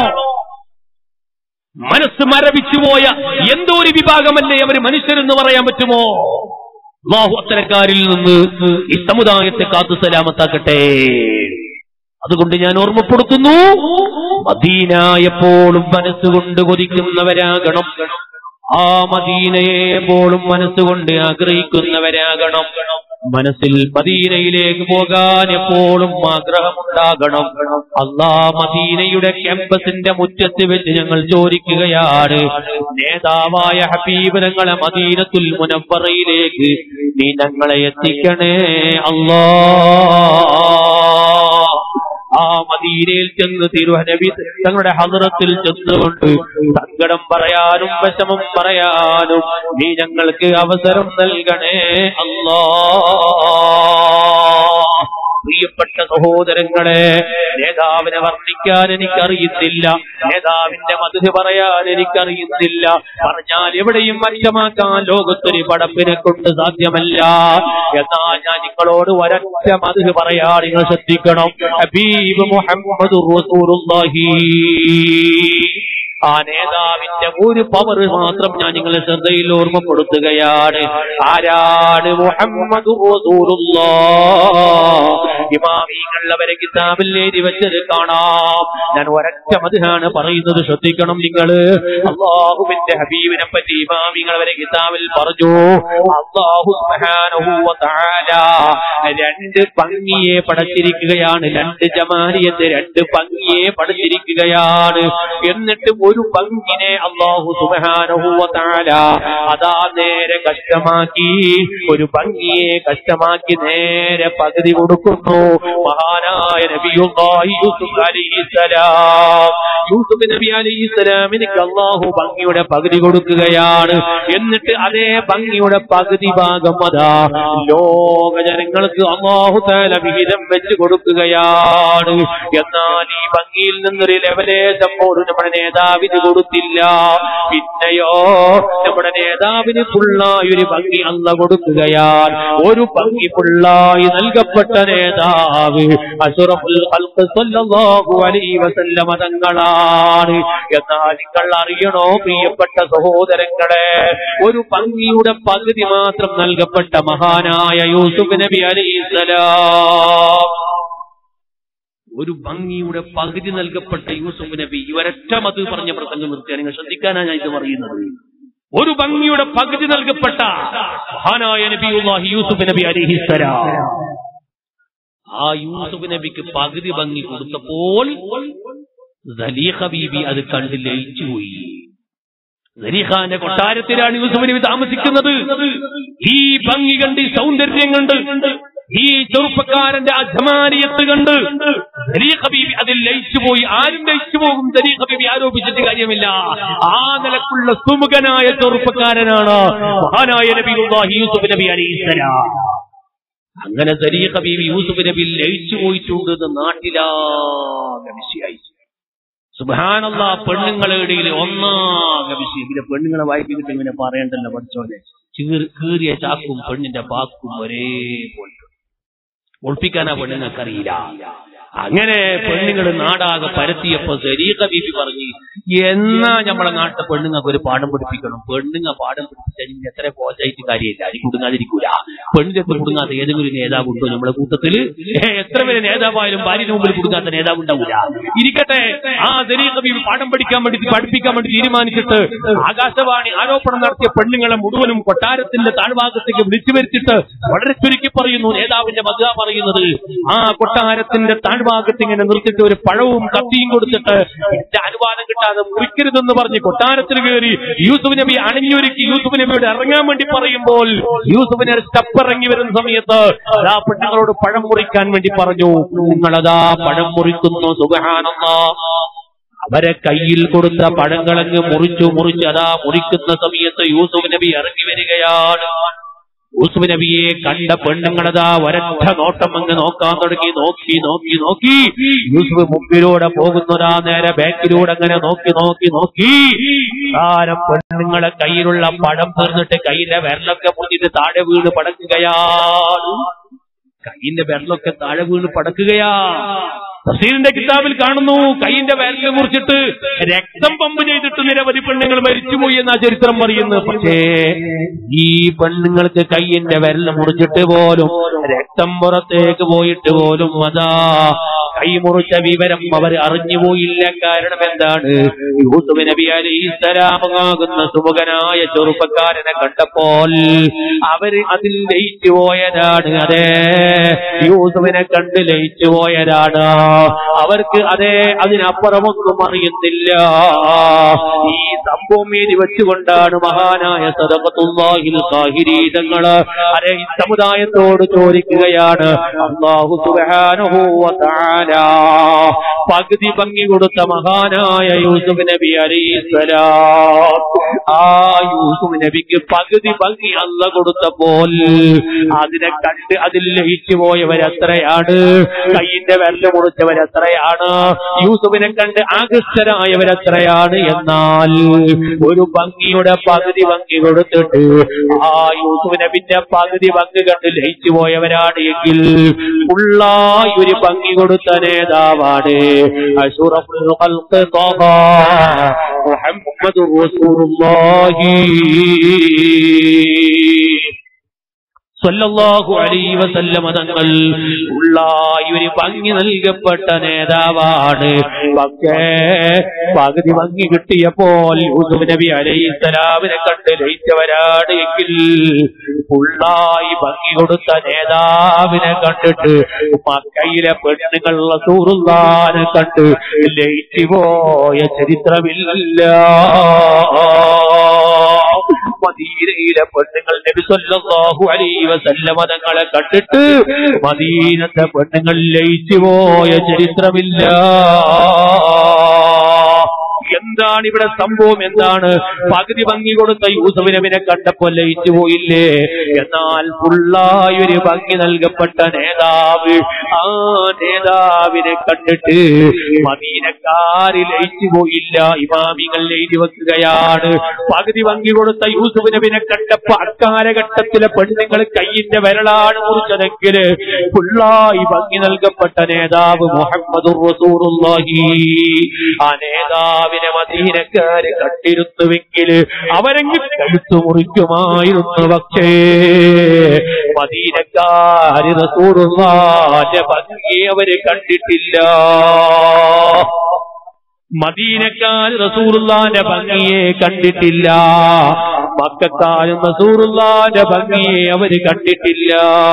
മനസ്സ് മരവിച്ചുപോയ എന്തോ ഒരു വിഭാഗമല്ലേ അവർ മനുഷ്യരെന്ന് പറയാൻ പറ്റുമോ അള്ളാഹു അത്തരക്കാരിൽ നിന്ന് ഈ സമുദായത്തെ കാത്തു സലാമത്താക്കട്ടെ അതുകൊണ്ട് ഞാൻ ഓർമ്മപ്പെടുത്തുന്നു മദീന എപ്പോഴും മനസ്സുകൊണ്ട് കൊതിക്കുന്നവരാകണം ആ മദീനയെ എപ്പോഴും മനസ്സുകൊണ്ട് ആഗ്രഹിക്കുന്നവരാകണം മനസ്സിൽ മദീനയിലേക്ക് പോകാൻ എപ്പോഴും ആഗ്രഹമുണ്ടാകണം അള്ളാ മദീനയുടെ ക്യാമ്പസിന്റെ മുറ്റത്ത് വെച്ച് ഞങ്ങൾ ചോദിക്കുകയാണ് നേതാവായ ഹബീബ് ഞങ്ങളെ മദീനത്തുൽ മുനവറയിലേക്ക് നീ ഞങ്ങളെ എത്തിക്കണേ അല്ലാ ആ മദീനയിൽ ചെന്ന് തിരുവനബി തങ്ങളുടെ ഹദറത്തിൽ ചെന്നുകൊണ്ട് സങ്കടം പറയാനും വിഷമം പറയാനും നീ ഞങ്ങൾക്ക് അവസരം നൽകണേ അല്ലാ പ്രിയപ്പെട്ട സഹോദരങ്ങളെ നേതാവിനെ വർണ്ണിക്കാൻ എനിക്കറിയുന്നില്ല നേതാവിന്റെ മധു പറയാൻ എനിക്കറിയുന്നില്ല പറഞ്ഞാൽ എവിടെയും മറ്റമാക്കാൻ ലോകത്തൊരു പടപ്പിനെ കൊണ്ട് സാധ്യമല്ല എന്നാൽ ഞാൻ നിങ്ങളോട് ഒരൊറ്റ മധു പറയാൻ നിങ്ങൾ ശ്രദ്ധിക്കണം ഹബീബ് മുഹമ്മദ് റസൂലുള്ളാഹി ആ നേതാവിന്റെ ഒരു പവർ മാത്രം ഞാൻ നിങ്ങളെ ശ്രദ്ധയിൽ ഓർമ്മപ്പെടുത്തുകയാണ് ആരാണ് മുഹമ്മദ് ഇമാമീങ്ങൾ അവരെ കിതാബിൽ എഴുതി വെച്ചത് കാണാം ഞാൻ ഒരൊറ്റ മതിനാണ് പറയുന്നത് ശ്രദ്ധിക്കണം നിങ്ങൾ അള്ളാഹുവിന്റെ ഹബീബിനെ പറ്റി ഇമാമിങ്ങൾ അവരെ കിതാബിൽ പറഞ്ഞു അള്ളാഹു സുബ്ഹാനഹു വ തആല രണ്ട് ഭംഗിയെ പടച്ചിരിക്കുകയാണ് രണ്ട് ജമാലിയത്ത് രണ്ട് ഭംഗിയെ പടച്ചിരിക്കുകയാണ് എന്നിട്ട് ഒരു ഭംഗിനെ അള്ളാഹു സുബ്ഹാനഹു വ തആല അതാ നേരെ കഷ്ടമാക്കി ഒരു ഭംഗിയെ കഷ്ടമാക്കി നേരെ പകുതി കൊടുക്കുന്നു മഹാനായ നബിയുള്ളാഹി യൂസുഫ് അലൈഹിസ്സലാം യൂസുഫ് നബി അലൈഹിസ്സലാമിനിക്ക് അള്ളാഹു ഭംഗിയുടെ പകുതി കൊടുക്കുകയാണ് എന്നിട്ട് അതേ ഭംഗിയുടെ പകുതി ഭാഗം അതാ ലോക ജനങ്ങൾക്ക് അള്ളാഹു താല വിഹിതം വെച്ച് കൊടുക്കുകയാണ് എന്നാൽ ഈ ഭംഗിയിൽ നിന്നൊരു ലെവലേശം പോലും നമ്മുടെ നേതാവിന് കൊടുത്തില്ല പിന്നെയോ നമ്മുടെ നേതാവിന് ഫുള്ളായി ഒരു ഭംഗി അല്ല കൊടുക്കുകയാണ് ഒരു ഭംഗി ഫുള്ളായി നൽകപ്പെട്ട നേതാവ് അഷറഫുൽ ഖൽഖ് സല്ലല്ലാഹു അലൈഹി വസല്ലമ തങ്ങളാണ് എന്നാൽ നിങ്ങൾ അറിയണോ പ്രിയപ്പെട്ട സഹോദരങ്ങളെ ഒരു ഭംഗിയുടെ പകുതി മാത്രം നൽകപ്പെട്ട മഹാനായ യൂസുഫ് നബി അലൈഹിസ്സലാം ഒരു ഭംഗിയുടെ പകുതി നൽകപ്പെട്ട യൂസുഫ് നബി ഇവരൊറ്റ മത് പറഞ്ഞ പ്രസംഗം നിർത്തിയാണ് നിങ്ങൾ ശ്രദ്ധിക്കാനാണ് ഞാൻ ഇത് പറയുന്നത് ഒരു ഭംഗിയുടെ പകുതി നൽകപ്പെട്ട മഹാനായ നബിയുല്ലാഹി യൂസുഫ് നബി അലിഹിസ്സലാം ആ യൂസുഫ് നബിക്ക് പകുതി ഭംഗി കൊടുത്തപ്പോൾ സലീഖ ബീബി അത് കണ്ട് ലയിച്ചുപോയി സലീഖാന്റെ കൊട്ടാരത്തിലാണ് യൂസുഫ് നബി താമസിക്കുന്നത് ഈ ഭംഗി കണ്ട് ഈ സൗന്ദര്യം കണ്ട് ഈ ചെറുപ്പക്കാരന്റെ അധമാനിയത്ത് കണ്ട് സലീഖ ബീബി അതിൽ ലയിച്ചു പോയി ആരും ലയിച്ചു പോകും സലീഖ ബീബി ആരോപിച്ചിട്ട് കാര്യമില്ല ആ നിലക്കുള്ള സുമുഖനായ ചെറുപ്പക്കാരനാണ് മഹാനായ നബി യൂസുഫ് നബി അലൈഹിസ്സലാം അങ്ങനെ സലീഖ ബീബി യൂസുഫ് നബി ലയിച്ചു പോയിട്ടുണ്ട് എന്ന് നാട്ടിലാകെ വിഷയായി സുബാനല്ല പെണ്ണുങ്ങളുടെ ഇടയിൽ ഒന്നാകെ വിഷയം പിന്നെ പെണ്ണുങ്ങളെ വായിപ്പിച്ചിട്ട് ഇങ്ങനെ പറയണ്ടല്ലോ പഠിച്ചോനെ ചീർ കീറിയ ചാക്കും പെണ്ണിന്റെ പാക്കും ഒരേപോലെ ഒളിപ്പിക്കാനാ പെണ്ണുങ്ങൾക്കറിയില്ല അങ്ങനെ പെണ്ണുങ്ങൾ നാടാകെ പരത്തിയപ്പോ സരീഖ ബീബി പറഞ്ഞു എന്നാ നമ്മളെ നാട്ടിലെ പെണ്ണുങ്ങൾക്ക് ഒരു പാഠം പഠിപ്പിക്കണം പെണ്ണുങ്ങ പാഠം പഠിപ്പിച്ചാൽ ഇനി എത്ര പോച്ചായിട്ട് കാര്യമില്ല അതിന് കുടുങ്ങാതിരിക്കൂല പെണ്ണിന്റെ കുടുങ്ങാത്ത ഏതെങ്കിലും നേതാവ് ഉണ്ടോ നമ്മളെ കൂട്ടത്തില് ഏ, എത്ര പേര് നേതാവായാലും ഭാര്യയുടെ മുമ്പിൽ കുടുങ്ങാത്ത നേതാവ് ഉണ്ടാവില്ല ഇരിക്കട്ടെ ആ സരീഖ ബീബി പാഠം പഠിക്കാൻ വേണ്ടി പഠിപ്പിക്കാൻ വേണ്ടി തീരുമാനിച്ചിട്ട് ആകാശവാണി ആരോപണം നടത്തിയ പെണ്ണുങ്ങളെ മുഴുവനും കൊട്ടാരത്തിന്റെ താഴ്ഭാഗത്തേക്ക് വിളിച്ചു വരുത്തിട്ട് വളരെ ചുരുക്കി പറയുന്നു നേതാവിന്റെ മധുര പറയുന്നത് ആ കൊട്ടാരത്തിന്റെ താഴ്ഭാഗത്ത് ഇങ്ങനെ നിർത്തിയിട്ട് ഒരു പഴവും കത്തിയും കൊടുത്തിട്ട് എന്റെ അനുവാദം കിട്ടാതെ മുറിക്കരുതെന്ന് പറഞ്ഞ് കൊട്ടാരത്തിൽ കയറി യൂസുഫ് നബി അണിഞ്ഞൊരുക്കി യൂസുഫ് നബിയോട് ഇറങ്ങാൻ വേണ്ടി പറയുമ്പോൾ യൂസുഫിനെ സ്റ്റെപ്പ് ഇറങ്ങി വരുന്ന സമയത്ത് ആ പെണ്ണുങ്ങളോട് പഴം മുറിക്കാൻ വേണ്ടി പറഞ്ഞു നിങ്ങളതാ പഴം മുറിക്കുന്നു സുഖാണെന്നോ അവരെ കയ്യിൽ കൊടുത്ത പഴങ്ങളങ്ങ് മുറിച്ചു മുറിച്ച് അതാ മുറിക്കുന്ന സമയത്ത് യൂസുഫ് നബി ഇറങ്ങി വരികയാണ് യൂസുഫ് നബിയെ കണ്ട പെണ്ണുങ്ങളതാ ഒരൊറ്റ നോട്ടം അങ്ങ് നോക്കാൻ തുടങ്ങി നോക്കി നോക്കി നോക്കി യൂസുഫ് മുമ്പിലൂടെ പോകുന്നതാ നേരെ ബാക്കിലൂടെ അങ്ങനെ നോക്കി നോക്കി നോക്കി താരം പെണ്ണുങ്ങളെ കയ്യിലുള്ള പഴം തീർന്നിട്ട് കയ്യിലെ വിരലൊക്കെ മുന്നിട്ട് താഴെ വീണ് പടക്കുകയാണ് കയ്യിന്റെ വിരലൊക്കെ താഴെ വീണ് പടക്കുകയാ തഫ്സീറിന്റെ കിതാബിൽ കാണുന്നു കൈയിന്റെ വിരലിനെ മുറിച്ചിട്ട് രക്തം പമ്പ് ചെയ്തിട്ട് നിരവധി പെണ്ണുങ്ങൾ മരിച്ചുപോയി എന്നാ ചരിത്രം പറയുന്നത് പക്ഷേ ഈ പെണ്ണുങ്ങൾക്ക് കൈയിന്റെ വിരൽ മുറിച്ചിട്ട് പോലും രക്തം പുറത്തേക്ക് പോയിട്ട് പോലും അതാ കൈ മുറിച്ച വിവരം അവർ അറിഞ്ഞുപോയില്ല കാരണം എന്താണ് യൂസുഫ് നബി അലൈഹിസ്സലാമാകുന്ന സുമുഖനായ ചെറുപ്പക്കാരനെ കണ്ടപ്പോൾ അവര് അതിൽ ലയിച്ചു പോയതാണ് അതെ യൂസുഫിനെ കണ്ട് ലയിച്ചു പോയതാണ് അവർക്ക് അതെ അതിനപ്പുറമൊന്നും അറിയുന്നില്ല ഈ സംഭവം ഇനി വെച്ചുകൊണ്ടാണ് മഹാനായ സദകത്തുല്ലാഹിൽ സാഹിരീതങ്ങള് അരെ ഈ സമുദായത്തോട് ചോദിക്കുകയാണ് അള്ളാഹു സുബ്ഹാനഹു വ തആല പകുതി ഭംഗി കൊടുത്ത മഹാനായ യൂസുഫ് നബി അലൈഹിസ്സലാം ആ യൂസുഫ് നബിക്ക് പകുതി ഭംഗി അല്ല കൊടുത്തപ്പോൾ അതിനെ കണ്ട് അതിൽ ലയിച്ചു പോയവരെത്രയാണ് കൈയിന്റെ വിരല് മുറിച്ചവരെത്രയാണ് യൂസുഫിനെ കണ്ട് ആകൃഷ്ടരായവരെത്രയാണ് എന്നാൽ ഒരു ഭംഗിയുടെ പകുതി ഭംഗി കൊടുത്തിട്ട് ആ യൂസുഫ് നബിന്റെ പകുതി ഭംഗി കണ്ട് ലയിച്ചു പോയവരാണ് എങ്കിൽ ഫുള്ളായി ഒരു ഭംഗി കൊടുത്ത നേതാവാണ് അഷുറഫുൽ ഖൽഖ് ത്വഹ മുഹമ്മദുർ റസൂലുള്ളാഹി സല്ലല്ലാഹു അലൈഹി വസല്ലമ തങ്ങൾ ഉള്ളായി ഒരു ഭംഗി നൽകപ്പെട്ട നേതാവാണ് പക്ഷേ പകുതി ഭംഗി കിട്ടിയപ്പോൾ യൂസുഫ് നബി അലൈഹി സ്വലാമിനെ കണ്ട് ലയിച്ചവരാണ് എങ്കിൽ ഉള്ളായി ഭംഗി കൊടുത്ത നേതാവിനെ കണ്ടിട്ട് മക്കയിലെ പെണ്ണുങ്ങൾ റസൂറുള്ളാനെ കണ്ട് ലയിച്ചു പോയ ചരിത്രമില്ല മദീനയിലെ പെണ്ണുങ്ങൾ നബി സല്ലല്ലാഹു അലൈഹി വസല്ലമ തങ്ങളെ കണ്ടിട്ട് മദീനത്തെ പെണ്ണുങ്ങൾ ലയിച്ചു പോയ ചരിത്രമില്ല എന്താണ് ഇവിടെ സംഭവം എന്താണ് പകുതി ഭംഗി കൊടുത്ത യൂസഫ് നബിനെ കണ്ടപ്പോൾ ലയിച്ചു പോയില്ലേ എന്നാൽ ഫുള്ളായി ഒരു ഭംഗി നൽകപ്പെട്ട നേതാവ് ആ നേതാവിനെ കണ്ടിട്ട് മദീനക്കാര് ലയിച്ചു പോയില്ല ഇമാമികൾ എഴുതി വെക്കുകയാണ് പകുതി ഭംഗി കൊടുത്ത യൂസഫ് നബിനെ കണ്ടപ്പോ അക്കാലഘട്ടത്തിലെ പെണ്ണുങ്ങൾ കയ്യിന്റെ വിരലാണ് മുറിച്ചതെങ്കിൽ ഫുള്ളായി ഭംഗി നൽകപ്പെട്ട നേതാവ് മുഹമ്മദ് റസൂറുല്ലാഹി ആ നേതാവിനെ മദീനക്കാര് കണ്ടിരുന്നുവെങ്കിൽ അവരെങ്ങ് കഴുത്തു മുറിക്കുമായിരുന്നു പക്ഷേ മദീനക്കാര് റസൂറുള്ളാന്റെ ഭംഗി അവര് കണ്ടിട്ടില്ല മദീനക്കാര് റസൂറുള്ളാന്റെ ഭംഗിയെ കണ്ടിട്ടില്ല മക്കാരും റസൂറുള്ളാന്റെ ഭംഗിയെ അവര് കണ്ടിട്ടില്ല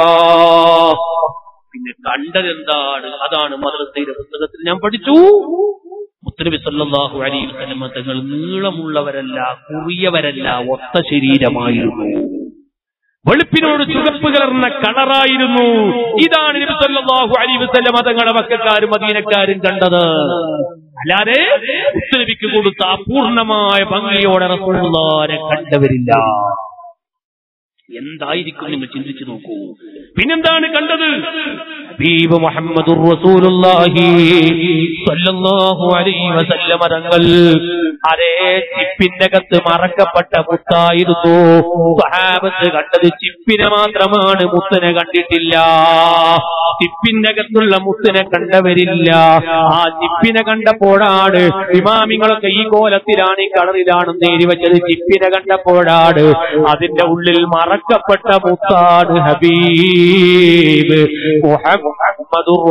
പിന്നെ കണ്ടതെന്താണ് അതാണ് മദ്രസയുടെ പുസ്തകത്തിൽ ഞാൻ പഠിച്ചു മുത്തനബി സല്ലല്ലാഹു അലൈഹി വസല്ലം തങ്ങൾ നീളമുള്ളവരല്ല കുറിയവരല്ല ഒത്ത ശരീരമായിരുന്നു വെളുപ്പിനോട് ചുവപ്പ് കലർന്ന കളറായിരുന്നു ഇതാണ് നബി സല്ലല്ലാഹു അലൈഹി വസല്ലം തങ്ങളുടെ മക്കാരും മദീനക്കാരും കണ്ടത് അല്ലാതെ മുത്തനബിക്ക് കൊടുത്ത അപൂർണമായ ഭംഗിയോടെ റസൂലുള്ളാഹിനെ കണ്ടവരില്ല എന്തായിരിക്കും നിങ്ങൾ ചിന്തിച്ചു നോക്കൂ പിന്നെന്താണ് കണ്ടത് ഹബീബ് മുഹമ്മദുർ റസൂലുള്ളാഹി സ്വല്ലല്ലാഹു അലൈഹി വസല്ലമ തങ്ങൾ അതേ ചിപ്പിനകത്ത് മറക്കപ്പെട്ട മുത്തായിരുന്നു സഹാബത്ത് കണ്ടത് ചിപ്പിനെ മാത്രമാണ് മുത്തിനെ കണ്ടിട്ടില്ല ചിപ്പിനകത്തുള്ള മുത്തിനെ കണ്ടവരില്ല ആ ചിപ്പിനെ കണ്ടപ്പോഴാണ് ഇമാമിങ്ങളൊക്കെ ഈ കോലത്തിലാണ് ഈ കളറിലാണ് നേരി വെച്ചത് ചിപ്പിനെ കണ്ടപ്പോഴാണ് അതിന്റെ ഉള്ളിൽ മറക്കപ്പെട്ട മുത്താണ് ഹബീബ് മുഹമ്മദുർ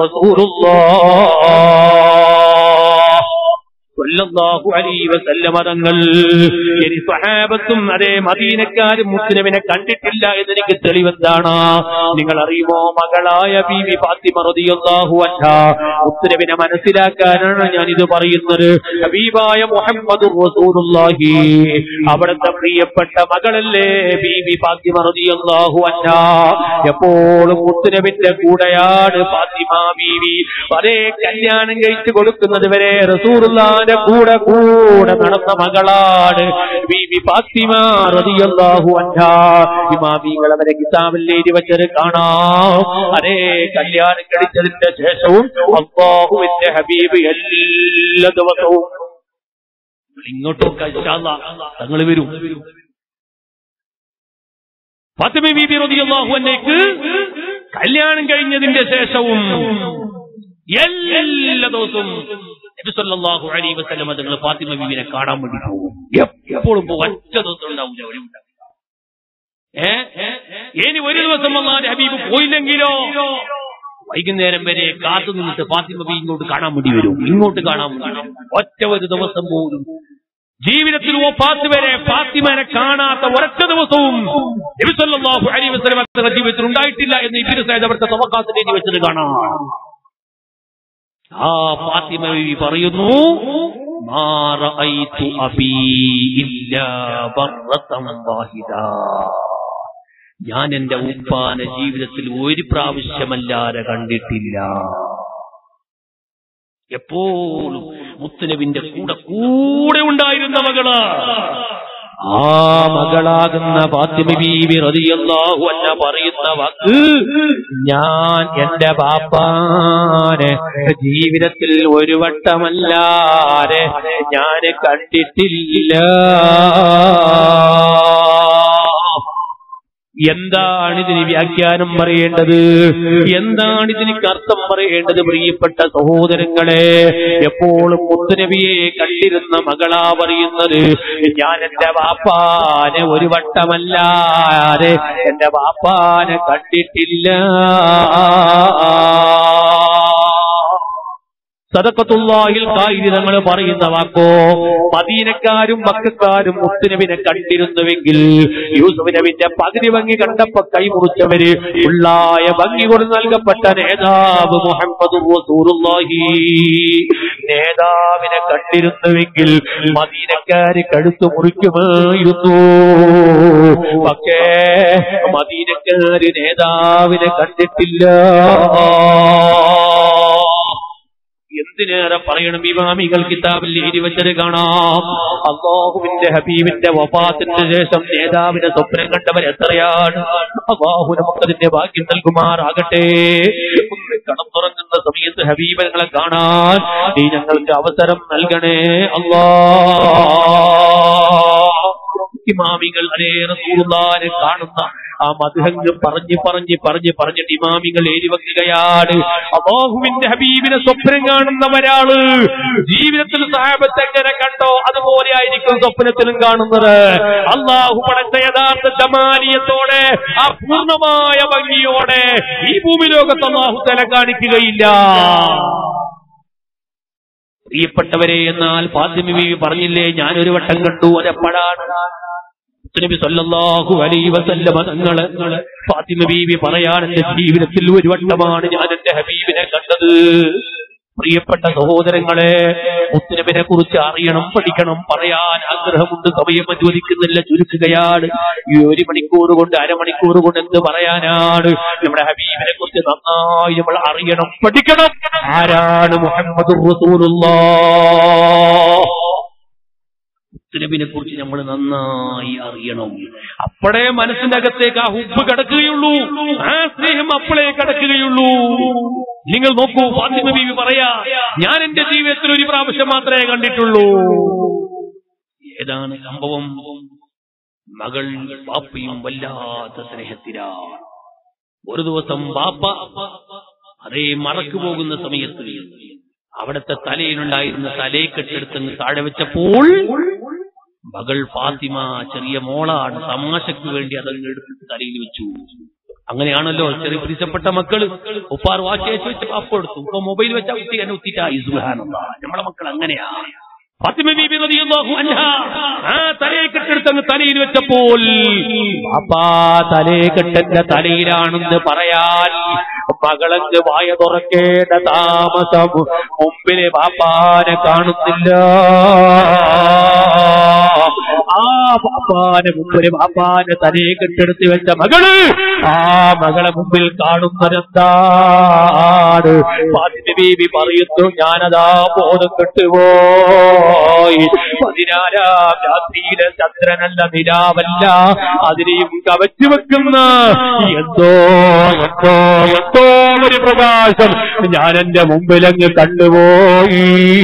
റസൂലുള്ളാഹ് സ്വല്ലല്ലാഹു അലൈഹി വസല്ലമ തങ്ങൾ ഇനി സ്വഹാബത്തും അതേ മദീനക്കാരും മുസ്ലിമിനെ കണ്ടിട്ടില്ല എന്നെനിക്ക് തെളിവെന്താണ് നിങ്ങൾ അറിയുമോ മകളായ ബീവി ഫാത്തിമ റളിയല്ലാഹു അൻഹ മുസ്ലിമിനെ മനസ്സിലാക്കാനാണ് ഞാൻ ഇത് പറയുന്നത് ഹബീബായ മുഹമ്മദ് റസൂലുള്ളാഹി അവിടുത്തെ പ്രിയപ്പെട്ട മകളല്ലേ ബീവി ഫാത്തിമ റളിയല്ലാഹു അൻഹ എപ്പോഴും മുസ്ലിമിന്റെ കൂടെയാണ് ഫാത്തിമ ബീവി അതേ കല്യാണം കഴിച്ചു കൊടുക്കുന്നത് വരെ റസൂലുള്ളാഹിന്റെ കൂടെ കൂടെ നടന്ന മകളാണ് ബീബി ഫാത്തിമ റളിയല്ലാഹു അൻഹ ഇമാമികൾ അവരെ കിതാബിൽ എഴുതി വെച്ചത് കാണാം അതേ കല്യാണം കഴിച്ചതിന്റെ ശേഷവും അള്ളാഹുവിന്റെ ഹബീബ് എല്ലാ ദിവസവും ഇങ്ങോട്ടൊക്കെ തങ്ങൾ വരും ഫാത്തിമ ബീബി റളിയല്ലാഹു അൻഹയ്ക്ക് കല്യാണം കഴിഞ്ഞതിന്റെ ശേഷവും എല്ലാ ദിവസവും നബി സല്ലല്ലാഹു അലൈഹി വസല്ലം തങ്ങൾ ഫാത്തിമ ബീവിനെ കാണാൻ വേണ്ടി പോകും എപ്പോഴും പോകും ഒറ്റ ദിവസം ഉണ്ടാവില്ല അവിടെ ഉണ്ടാവില്ല ഏ ഇനി ഒരു ദിവസം വന്നാൽ ഹബീബ് പോയില്ലെങ്കിലോ വൈകുന്നേരം വരെ കാത്തു നിന്നിട്ട് ഫാത്തിമ ബി ഇങ്ങോട്ട് കാണാൻ വേണ്ടി വരും ഇങ്ങോട്ട് കാണാൻ വേണ്ടി വരും ഒറ്റ ഒരു ദിവസം പോലും ജീവിതത്തിൽ ഒപ്പാത്ത് വരെ ഫാത്തിമനെ കാണാത്ത ഒരൊറ്റ ദിവസവും നബി സല്ലല്ലാഹു അലൈഹി വസല്ലം തങ്ങളുടെ ജീവിതത്തിൽ ഉണ്ടായിട്ടില്ല എന്ന് ഇബ്നു സയ്യിദ് അവിടുത്തെ തവക്കാത്തിൽ എഴുതി വെച്ചത് കാണാം ആ ഫാത്തിമ ബീവി പറയുന്നു മാ റഅയ്തു അബീ ഇല്ലാ ബർറതൻ വാഹിദ ഞാൻ എന്റെ ഉപ്പാനെ ജീവിതത്തിൽ ഒരു പ്രാവശ്യമല്ലാതെ കണ്ടിട്ടില്ല എപ്പോഴും മുത്തനബിന്റെ കൂടെ കൂടെ ഉണ്ടായിരുന്ന മകള് ആ മകളാകുന്ന ഫാത്തിമ ബീബി റളിയല്ലാഹു അൻഹ പറയുന്ന വാക്ക് ഞാൻ എന്റെ ബാപ്പാനെ ജീവിതത്തിൽ ഒരു വട്ടമല്ലാതെ ഞാൻ കണ്ടിട്ടില്ല എന്താണ് ഇതിന് വ്യാഖ്യാനം പറയേണ്ടത് എന്താണ് ഇതിന് അർത്ഥം പറയേണ്ടത് പ്രിയപ്പെട്ട സഹോദരങ്ങളെ എപ്പോഴും മുത്തുനബിയെ കണ്ടിരുന്ന മകളാ പറയുന്നത് ഞാൻ എന്റെ വാപ്പാനെ ഒരു വട്ടമല്ലാതെ എന്റെ വാപ്പാനെ കണ്ടിട്ടില്ല സദക്കത്തുള്ളാഹിൽ കായിരി തങ്ങൾ പറയുന്ന വാക്കോ മദീനക്കാരും മക്കാരും മുത്തുനബിനെ കണ്ടിരുന്നുവെങ്കിൽ യൂസുഫ് നബിന്റെ പകുതി ഭംഗി കണ്ടപ്പോ കൈമുറിച്ചവര് ഉള്ളായ ഭംഗി കൊണ്ട് നൽകപ്പെട്ട നേതാവ് മുഹമ്മദ് റസൂലുള്ളാഹി നേതാവിനെ കണ്ടിരുന്നുവെങ്കിൽ മദീനക്കാര് കഴുത്തു മുറിക്കുമായിരുന്നു പക്ഷേ മദീനക്കാര് നേതാവിനെ കണ്ടിട്ടില്ല എന്തിനേറെ പറയണം ഇമാമികൾ കിതാബിൽ എഴുതി വെച്ചത് കാണാം അള്ളാഹുവിന്റെ ഹബീബിന്റെ വഫാത്തിന് ശേഷം നേതാവിന്റെ സ്വപ്നം കണ്ടവർ എത്രയാണ് അള്ളാഹു നമുക്കതിന്റെ ഭാഗ്യം നൽകുമാറാകട്ടെ ഒന്ന് കടന്നുറങ്ങുന്ന സമയത്ത് ഹബീബങ്ങളെ കാണാൻ നീ ഞങ്ങൾക്ക് അവസരം നൽകണേ അള്ളാ ഇമാമികൾ അതേ റസൂലുള്ളാഹിനെ കാണുന്ന ആ മധുഹങ്ങൾ പറഞ്ഞ് പറഞ്ഞ് പറഞ്ഞ് പറഞ്ഞിട്ട് ഇമാമികൾ എരിവെക്കുകയാണ് അബോഹുവിന്റെ ഹബീബിനെ സ്വപ്നം കാണുന്ന ഒരാള് ജീവിതത്തിൽ സാഹബത്ത് എങ്ങനെ കണ്ടോ അതുപോലെ ആയിരിക്കും സ്വപ്നത്തിലും കാണുന്നത് അള്ളാഹു പടച്ച യഥാർത്ഥ ജമാലിയത്തോടെ ആ പൂർണ്ണമായ ഭംഗിയോടെ ഈ ഭൂമി ലോകത്ത് അള്ളാഹു തല കാണിക്കുകയില്ല പ്രിയപ്പെട്ടവരെ എന്നാൽ ഫാത്തിമ ബീവി പറഞ്ഞില്ലേ ഞാനൊരു വട്ടം കണ്ടു അതെപ്പോഴാണ് നബി സല്ലല്ലാഹു അലൈഹി വസല്ലമ തങ്ങള് ഫാത്തിമ ബീവി പറയാൻ എന്റെ ജീവിതത്തിൽ ഒരു വട്ടമാണ് ഞാൻ എന്റെ ഹബീബിനെ കണ്ടത് പ്രിയപ്പെട്ട സഹോദരങ്ങളെ മുത്തനബിനെ കുറിച്ച് അറിയണം പഠിക്കണം പറയാൻ ആഗ്രഹമുണ്ട് സമയം അനുവദിക്കുന്നില്ല ചുരുക്കുകയാണ് ഈ ഒരു മണിക്കൂർ കൊണ്ട് അരമണിക്കൂർ കൊണ്ട് എന്ത് പറയാനാണ് നമ്മുടെ ഹബീബിനെ കുറിച്ച് നന്നായി നമ്മൾ അറിയണം പഠിക്കണം ആരാണ് മുഹമ്മദ് നബിനെ കുറിച്ച് നമ്മൾ നന്നായി അറിയണം അപ്പോഴേ മനസ്സിന്റെ അകത്തേക്ക് ആ ഹുബ് കിടക്കുകയുള്ളൂ ആ സ്നേഹം അപ്പോഴേ കിടക്കുകയുള്ളൂ നിങ്ങൾ നോക്കൂ ഫാത്തിമ ബീവി പറയാ ഞാൻ എന്റെ ജീവിതത്തിൽ ഒരു പ്രാവശ്യം മാത്രമേ കണ്ടിട്ടുള്ളൂ ഏതാണ് സംഭവം മകൾ ബാപ്പയും വല്ലാത്ത സ്നേഹത്തിലാ ഒരു ദിവസം ബാപ്പ അതേ മറക്കു പോകുന്ന സമയത്ത് അവിടുത്തെ തലയിലുണ്ടായിരുന്ന തലയെക്കെട്ടെടുത്തങ്ങ് താഴെ വെച്ചപ്പോൾ മകൾ ഫാത്തിമ ചെറിയ മോളാണ് തമാശക്ക് വേണ്ടി അതങ്ങ് എടുത്തിട്ട് തലയിൽ വെച്ചു അങ്ങനെയാണല്ലോ ചെറിയ പ്രിയപ്പെട്ട മക്കള് ഉപ്പാർ വാശി വെച്ച് പാപ്പ എടുത്തു ഇപ്പൊ മൊബൈൽ വെച്ചാ കുട്ടി എന്നെ കുത്തിട്ടായി സുഹാനന്ദ നമ്മളെ മക്കൾ അങ്ങനെയാ ഫാത്തിമ ബീബി റളിയല്ലാഹു അൻഹ ആ തലയെക്കെട്ടെടുത്തങ്ങ് തലയിൽ വെച്ചപ്പോൾ പാപ്പാ തലയെക്കെട്ടെന്റെ തലയിലാണെന്ന് പറയാൻ മകളങ്ങ് വായ തുറക്കേണ്ട താമസം മുമ്പിലെ പാപ്പാനെ കാണുന്നില്ല ആ പാപ്പാനെ മുമ്പില് പാപ്പാനെ തലയെ കെട്ടെടുത്ത് വെച്ച മകള് ആ മകളെ മുമ്പിൽ കാണുന്നതെന്താണ് ഫാത്തിമ ബീബി പറയുന്നു ഞാനതാ ബോധം കെട്ടുപോയി പതിനാലാം രാത്രിയിലെ ചന്ദ്രനല്ല നിലാവല്ല അതിനെയും കവച്ചു വെക്കുന്ന എന്തോ എന്തോ എന്തോ ഒരു പ്രകാശം ഞാൻ എന്റെ മുമ്പിലങ്ങ് കണ്ടുപോയി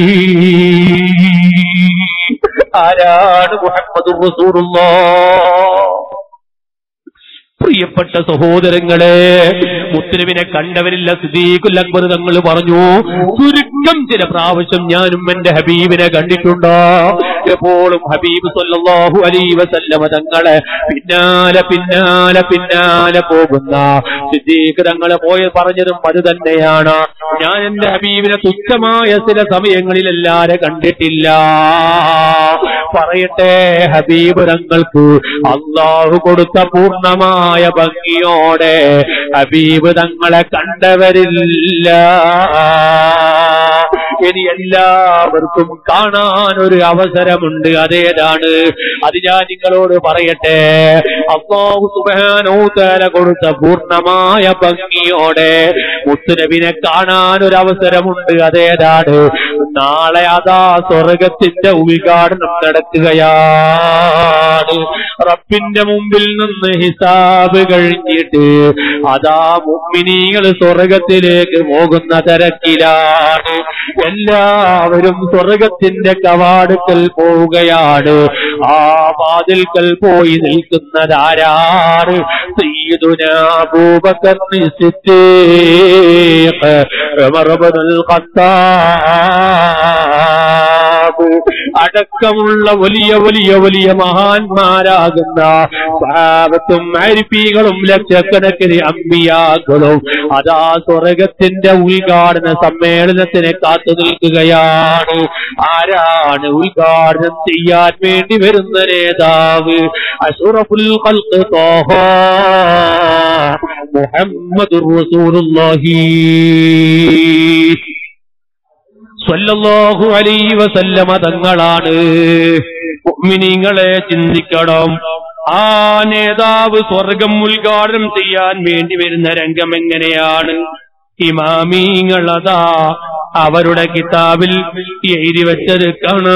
ആരാണ് മുഹമ്മദ് റസൂലുള്ളാഹ് പ്രിയപ്പെട്ട സഹോദരങ്ങളെ മുസ്ലിമിനെ കണ്ടവരില്ല സുദീഖുൽ അക്ബർ തങ്ങൾ പറഞ്ഞു ചുരുക്കം ചില പ്രാവശ്യം ഞാനും എന്റെ ഹബീബിനെ കണ്ടിട്ടുണ്ടോ എപ്പോഴും ഹബീബ് സല്ലല്ലാഹു അലൈഹി വസല്ലമ തങ്ങളെ പിന്നാലെ പിന്നാലെ പിന്നാലെ പോകുന്ന സിദ്ദീഖ് തങ്ങളെ പോയ പറഞ്ഞതും അത് തന്നെയാണ് ഞാൻ എന്റെ ഹബീബിനെ തുച്ഛമായ ചില സമയങ്ങളിലെല്ലാരെ കണ്ടിട്ടില്ല പറയട്ടെ ഹബീബ് തങ്ങൾക്ക് അള്ളാഹു കൊടുത്ത പൂർണ്ണമായ ഭംഗിയോടെ ഹബീബ് തങ്ങളെ കണ്ടവരില്ല ഇനി എല്ലാവർക്കും കാണാൻ ഒരു അവസരമുണ്ട് അതേതാണ് അത് ഞാൻ നിങ്ങളോട് പറയട്ടെ അള്ളാഹു സുബാനോത്തല കൊടുത്ത പൂർണ്ണമായ ഭംഗിയോടെ മുത്തുനബിനെ കാണാൻ ഒരു അവസരമുണ്ട് അതേതാണ് നാളെ അതാ സ്വർഗത്തിന്റെ ഉദ്ഘാടനം നടക്കുകയാണ് റബ്ബിന്റെ മുമ്പിൽ നിന്ന് ഹിസാബ് കഴിഞ്ഞിട്ട് അതാ മുമ്മിനീകൾ സ്വർഗത്തിലേക്ക് പോകുന്ന തിരക്കിലാണ് എല്ലാവരും സ്വർഗത്തിന്റെ കവാടുക്കൽ പോവുകയാണ് ആ വാതിൽക്കൽ പോയി നിൽക്കുന്നതാരാണ് സയ്യിദുന Abu Bakr Siddique Umar ibn al Khattab അടക്കമുള്ള വലിയ വലിയ വലിയ മഹാന്മാരാകുന്ന സഹാബത്തും അരിപ്പികളും ലക്ഷക്കണക്കിന് അമ്പിയാക്കളും അതാ സ്വർഗത്തിന്റെ ഉദ്ഘാടന സമ്മേളനത്തിനെ കാത്തു നിൽക്കുകയാണ് ആരാണ് ഉദ്ഘാടനം ചെയ്യാൻ വേണ്ടി വരുന്ന നേതാവ് അഷുറഫുൽ ഖൽഖ് ത്വാഹ മുഹമ്മദുർ റസൂലുള്ളാഹി സ്വല്ലല്ലാഹു അലൈഹി വസല്ലമ തങ്ങളാണ് മുഅ്മിനീങ്ങളെ ചിന്തിക്കണം ആ നേതാവ് സ്വർഗം ഉദ്ഘാടനം ചെയ്യാൻ വേണ്ടി വരുന്ന രംഗം എങ്ങനെയാണ് ഇമാമീങ്ങളതാ അവരുടെ കിതാബിൽ എഴുതി വെച്ചത്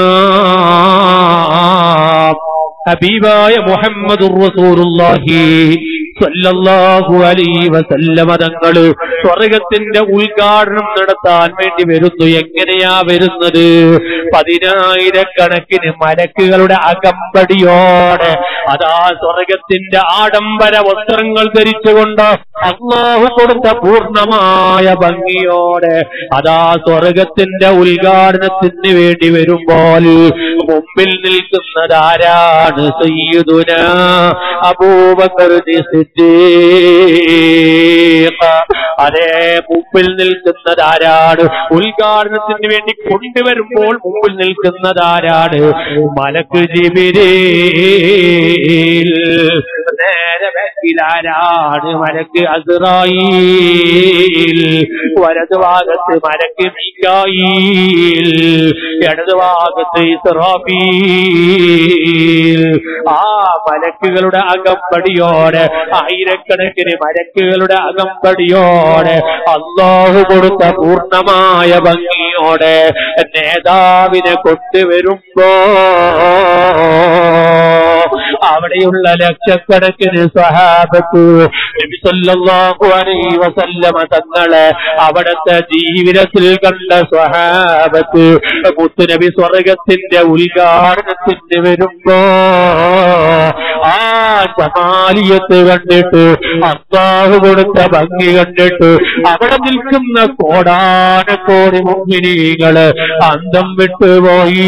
കാണാം ഹബീബായ മുഹമ്മദുർ റസൂലുള്ളാഹി സ്വല്ലല്ലാഹു അലൈഹി വസല്ലമ തങ്ങള് സ്വർഗത്തിന്റെ ഉദ്ഘാടനം നടത്താൻ വേണ്ടി വരുന്നു എങ്ങനെയാ വരുന്നത് പതിനായിരക്കണക്കിന് മലക്കുകളുടെ അകമ്പടിയോടെ അതാ സ്വർഗത്തിന്റെ ആഡംബര വസ്ത്രങ്ങൾ ധരിച്ചുകൊണ്ട് അള്ളാഹു കൊടുത്ത പൂർണ്ണമായ ഭംഗിയോടെ അതാ സ്വർഗത്തിന്റെ ഉദ്ഘാടനത്തിന് വേണ്ടി വരുമ്പോൾ മുമ്പിൽ നിൽക്കുന്നതാരാണ് സയ്യിദുന അബൂബക്കർ സിദ്ദീഖ് അതേ മുമ്പിൽ നിൽക്കുന്നതാരാണ് ഉദ്ഘാടനത്തിന് വേണ്ടി കൊണ്ടുവരുമ്പോൾ മുമ്പിൽ നിൽക്കുന്നതാരാണ് മലക്ക് ജിബിരേൽ നേരെ ബാക്കിലാരാണ് മലക്ക് അസ്രായിൽ വലതു ഭാഗത്ത് മലക്ക് മീക്കായിൽ ഇടതു ഭാഗത്ത് ഇസ്രാഫീൽ ആ മലക്കുകളുടെ അകമ്പടിയോടെ ആയിരക്കണക്കിന് മലക്കുകളുടെ അകമ്പടിയോടെ അള്ളാഹു കൊടുത്ത പൂർണ്ണമായ ഭംഗിയോടെ നേതാവിനെ കൊണ്ടുവരുമ്പോ അവിടെയുള്ള ലക്ഷക്കണക്കിന് സഹാബത്ത് നബി സല്ലല്ലാഹു അലൈഹി വസല്ലമ തങ്ങളെ അവിടുത്തെ ജീവിതത്തിൽ കണ്ട സ്വഹാബത്ത് മുത്തുനബി സ്വർഗത്തിന്റെ ഉദ്ഘാടനത്തിന് വരുമ്പോ ആ ജമാലിയത്ത് കണ്ടിട്ട് അള്ളാഹു കൊടുത്ത ഭംഗി കണ്ടിട്ട് അവിടെ നിൽക്കുന്ന കോടാനക്കോടി മുമ്പിനികള് അന്തം വിട്ടുപോയി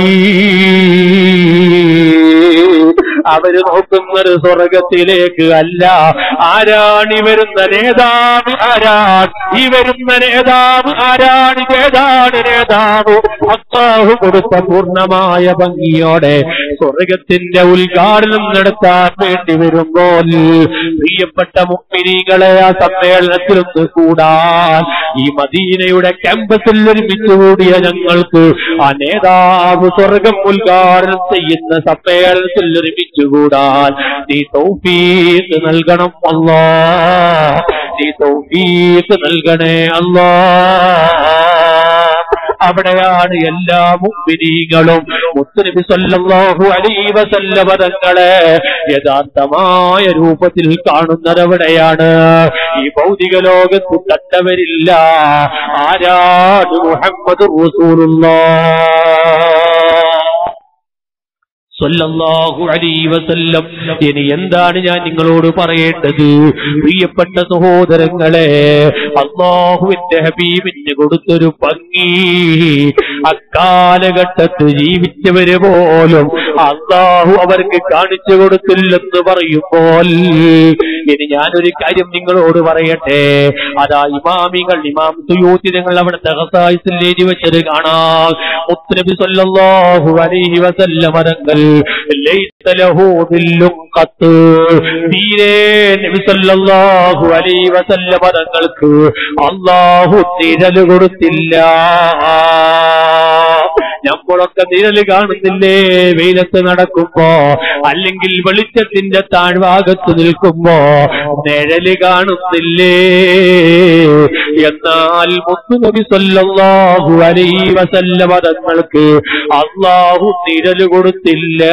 അവര് നോക്കുന്നത് സ്വർഗത്തിലേക്ക് അല്ല ആരാണ് ഈ വരുന്ന നേതാവ് ആരാണ് ഈ വരുന്ന നേതാവ് ആരാണ് ഏതാണ് നേതാവ് അള്ളാഹു കൊടുത്ത പൂർണ്ണമായ ഭംഗിയോടെ സ്വർഗത്തിന്റെ ഉദ്ഘാടനം നടത്താൻ വേണ്ടി വരുമ്പോൾ പ്രിയപ്പെട്ട മുക്മിനികളെ ആ സമ്മേളനത്തിലൊന്ന് കൂടാൻ ഈ മദീനയുടെ ക്യാമ്പസിൽ ഒരുമിച്ച് കൂടിയ ഞങ്ങൾക്ക് ആ നേതാവ് സ്വർഗം ഉദ്ഘാടനം ചെയ്യുന്ന സമ്മേളനത്തിൽ ഒരുമിച്ച് കൂടാൻ നീ തൗഫീഖ് നൽകണം അല്ലാ നീ തൗഫീഖ് നൽകണേ അല്ലാ അവിടെയാണ് എല്ലാ മുമ്പിനീകളും മുത്തുനബി സല്ലല്ലാഹു അലൈഹി വസല്ലമ തങ്ങളെ യഥാർത്ഥമായ രൂപത്തിൽ കാണുന്നതവിടെയാണ് ഈ ഭൗതിക ലോകത്ത് കണ്ടവരില്ല ആരാണ് മുഹമ്മദ് സല്ലല്ലാഹു അലൈഹി വസല്ലം ഇനി എന്താണ് ഞാൻ നിങ്ങളോട് പറയേണ്ടത് പ്രിയപ്പെട്ട സഹോദരങ്ങളെ അള്ളാഹുവിന്റെ ഹബീബിന് കൊടുത്തൊരു ഭംഗി അക്കാലഘട്ടത്ത് ജീവിച്ചവര് പോലും അള്ളാഹു അവർക്ക് കാണിച്ചു കൊടുത്തില്ലെന്ന് പറയുമ്പോൾ ഇനി ഞാനൊരു കാര്യം നിങ്ങളോട് പറയട്ടെ അതാ ഇമാമികൾ ഇമാം സുയൂത്തി നിങ്ങൾ അവിടുത്തെ ഹസായിസിൽ എഴുതി വെച്ചത് കാണാം മുത്തനബി സല്ലല്ലാഹു അലൈഹി വസല്ലമ തങ്ങൾ ലൈസ ലഹു ദില്ലും ഖത്ത് തീരെ നബി സല്ലല്ലാഹു അലൈഹി വസല്ലമ തങ്ങൾക്ക് അല്ലാഹു നിഴൽ കൊടുത്തില്ല നമ്മളൊക്കെ നിഴല് കാണുന്നില്ലേ വെയിലത്ത് നടക്കുമ്പോ അല്ലെങ്കിൽ വെളിച്ചത്തിന്റെ താഴ്ഭാഗത്ത് നിൽക്കുമ്പോ നിഴല് കാണുന്നില്ലേ എന്നാൽ മുത്തുനബി സല്ലല്ലാഹു അലൈഹി വസല്ലമ തങ്ങൾക്ക് അള്ളാഹു നിഴല് കൊടുത്തില്ല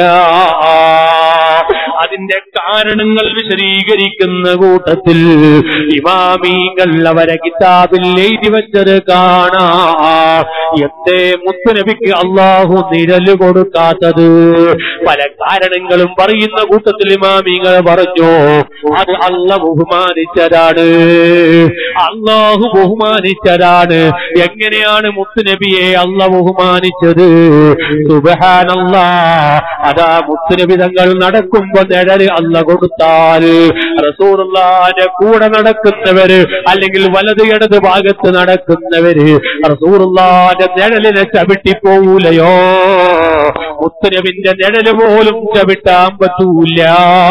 അതിന്റെ കാരണങ്ങൾ വിശദീകരിക്കുന്ന കൂട്ടത്തിൽ ഇമാമീങ്ങൾ അവരെ കിതാബിൽ എഴുതി വെച്ചത് കാണാ എന്തേ മുത്തുനബിക്ക് അള്ളാഹു നിഴല് കൊടുക്കാത്തത് പല കാരണങ്ങളും പറയുന്ന കൂട്ടത്തിൽ ഇമാമീങ്ങൾ പറഞ്ഞു അത് അല്ല ബഹുമാനിച്ചതാണ് അള്ളാഹു ബഹുമാനിച്ചതാണ് എങ്ങനെയാണ് മുത്തുനബിയെ അല്ല ബഹുമാനിച്ചത് സുബഹാനല്ല അതാ മുത്തുനബി തങ്ങൾ നടക്കുമ്പോ നിഴല് അല്ല കൊടുത്താൽ റസൂറുള്ളാന്റെ കൂടെ നടക്കുന്നവര് അല്ലെങ്കിൽ വലത് ഇടത് ഭാഗത്ത് നടക്കുന്നവര് റസൂറുള്ളാന്റെ നിഴലിനെ ചവിട്ടിപ്പോകൂലയോ മുത്തുനബിന്റെ നിഴല് പോലും ചവിട്ടാൻ പറ്റൂല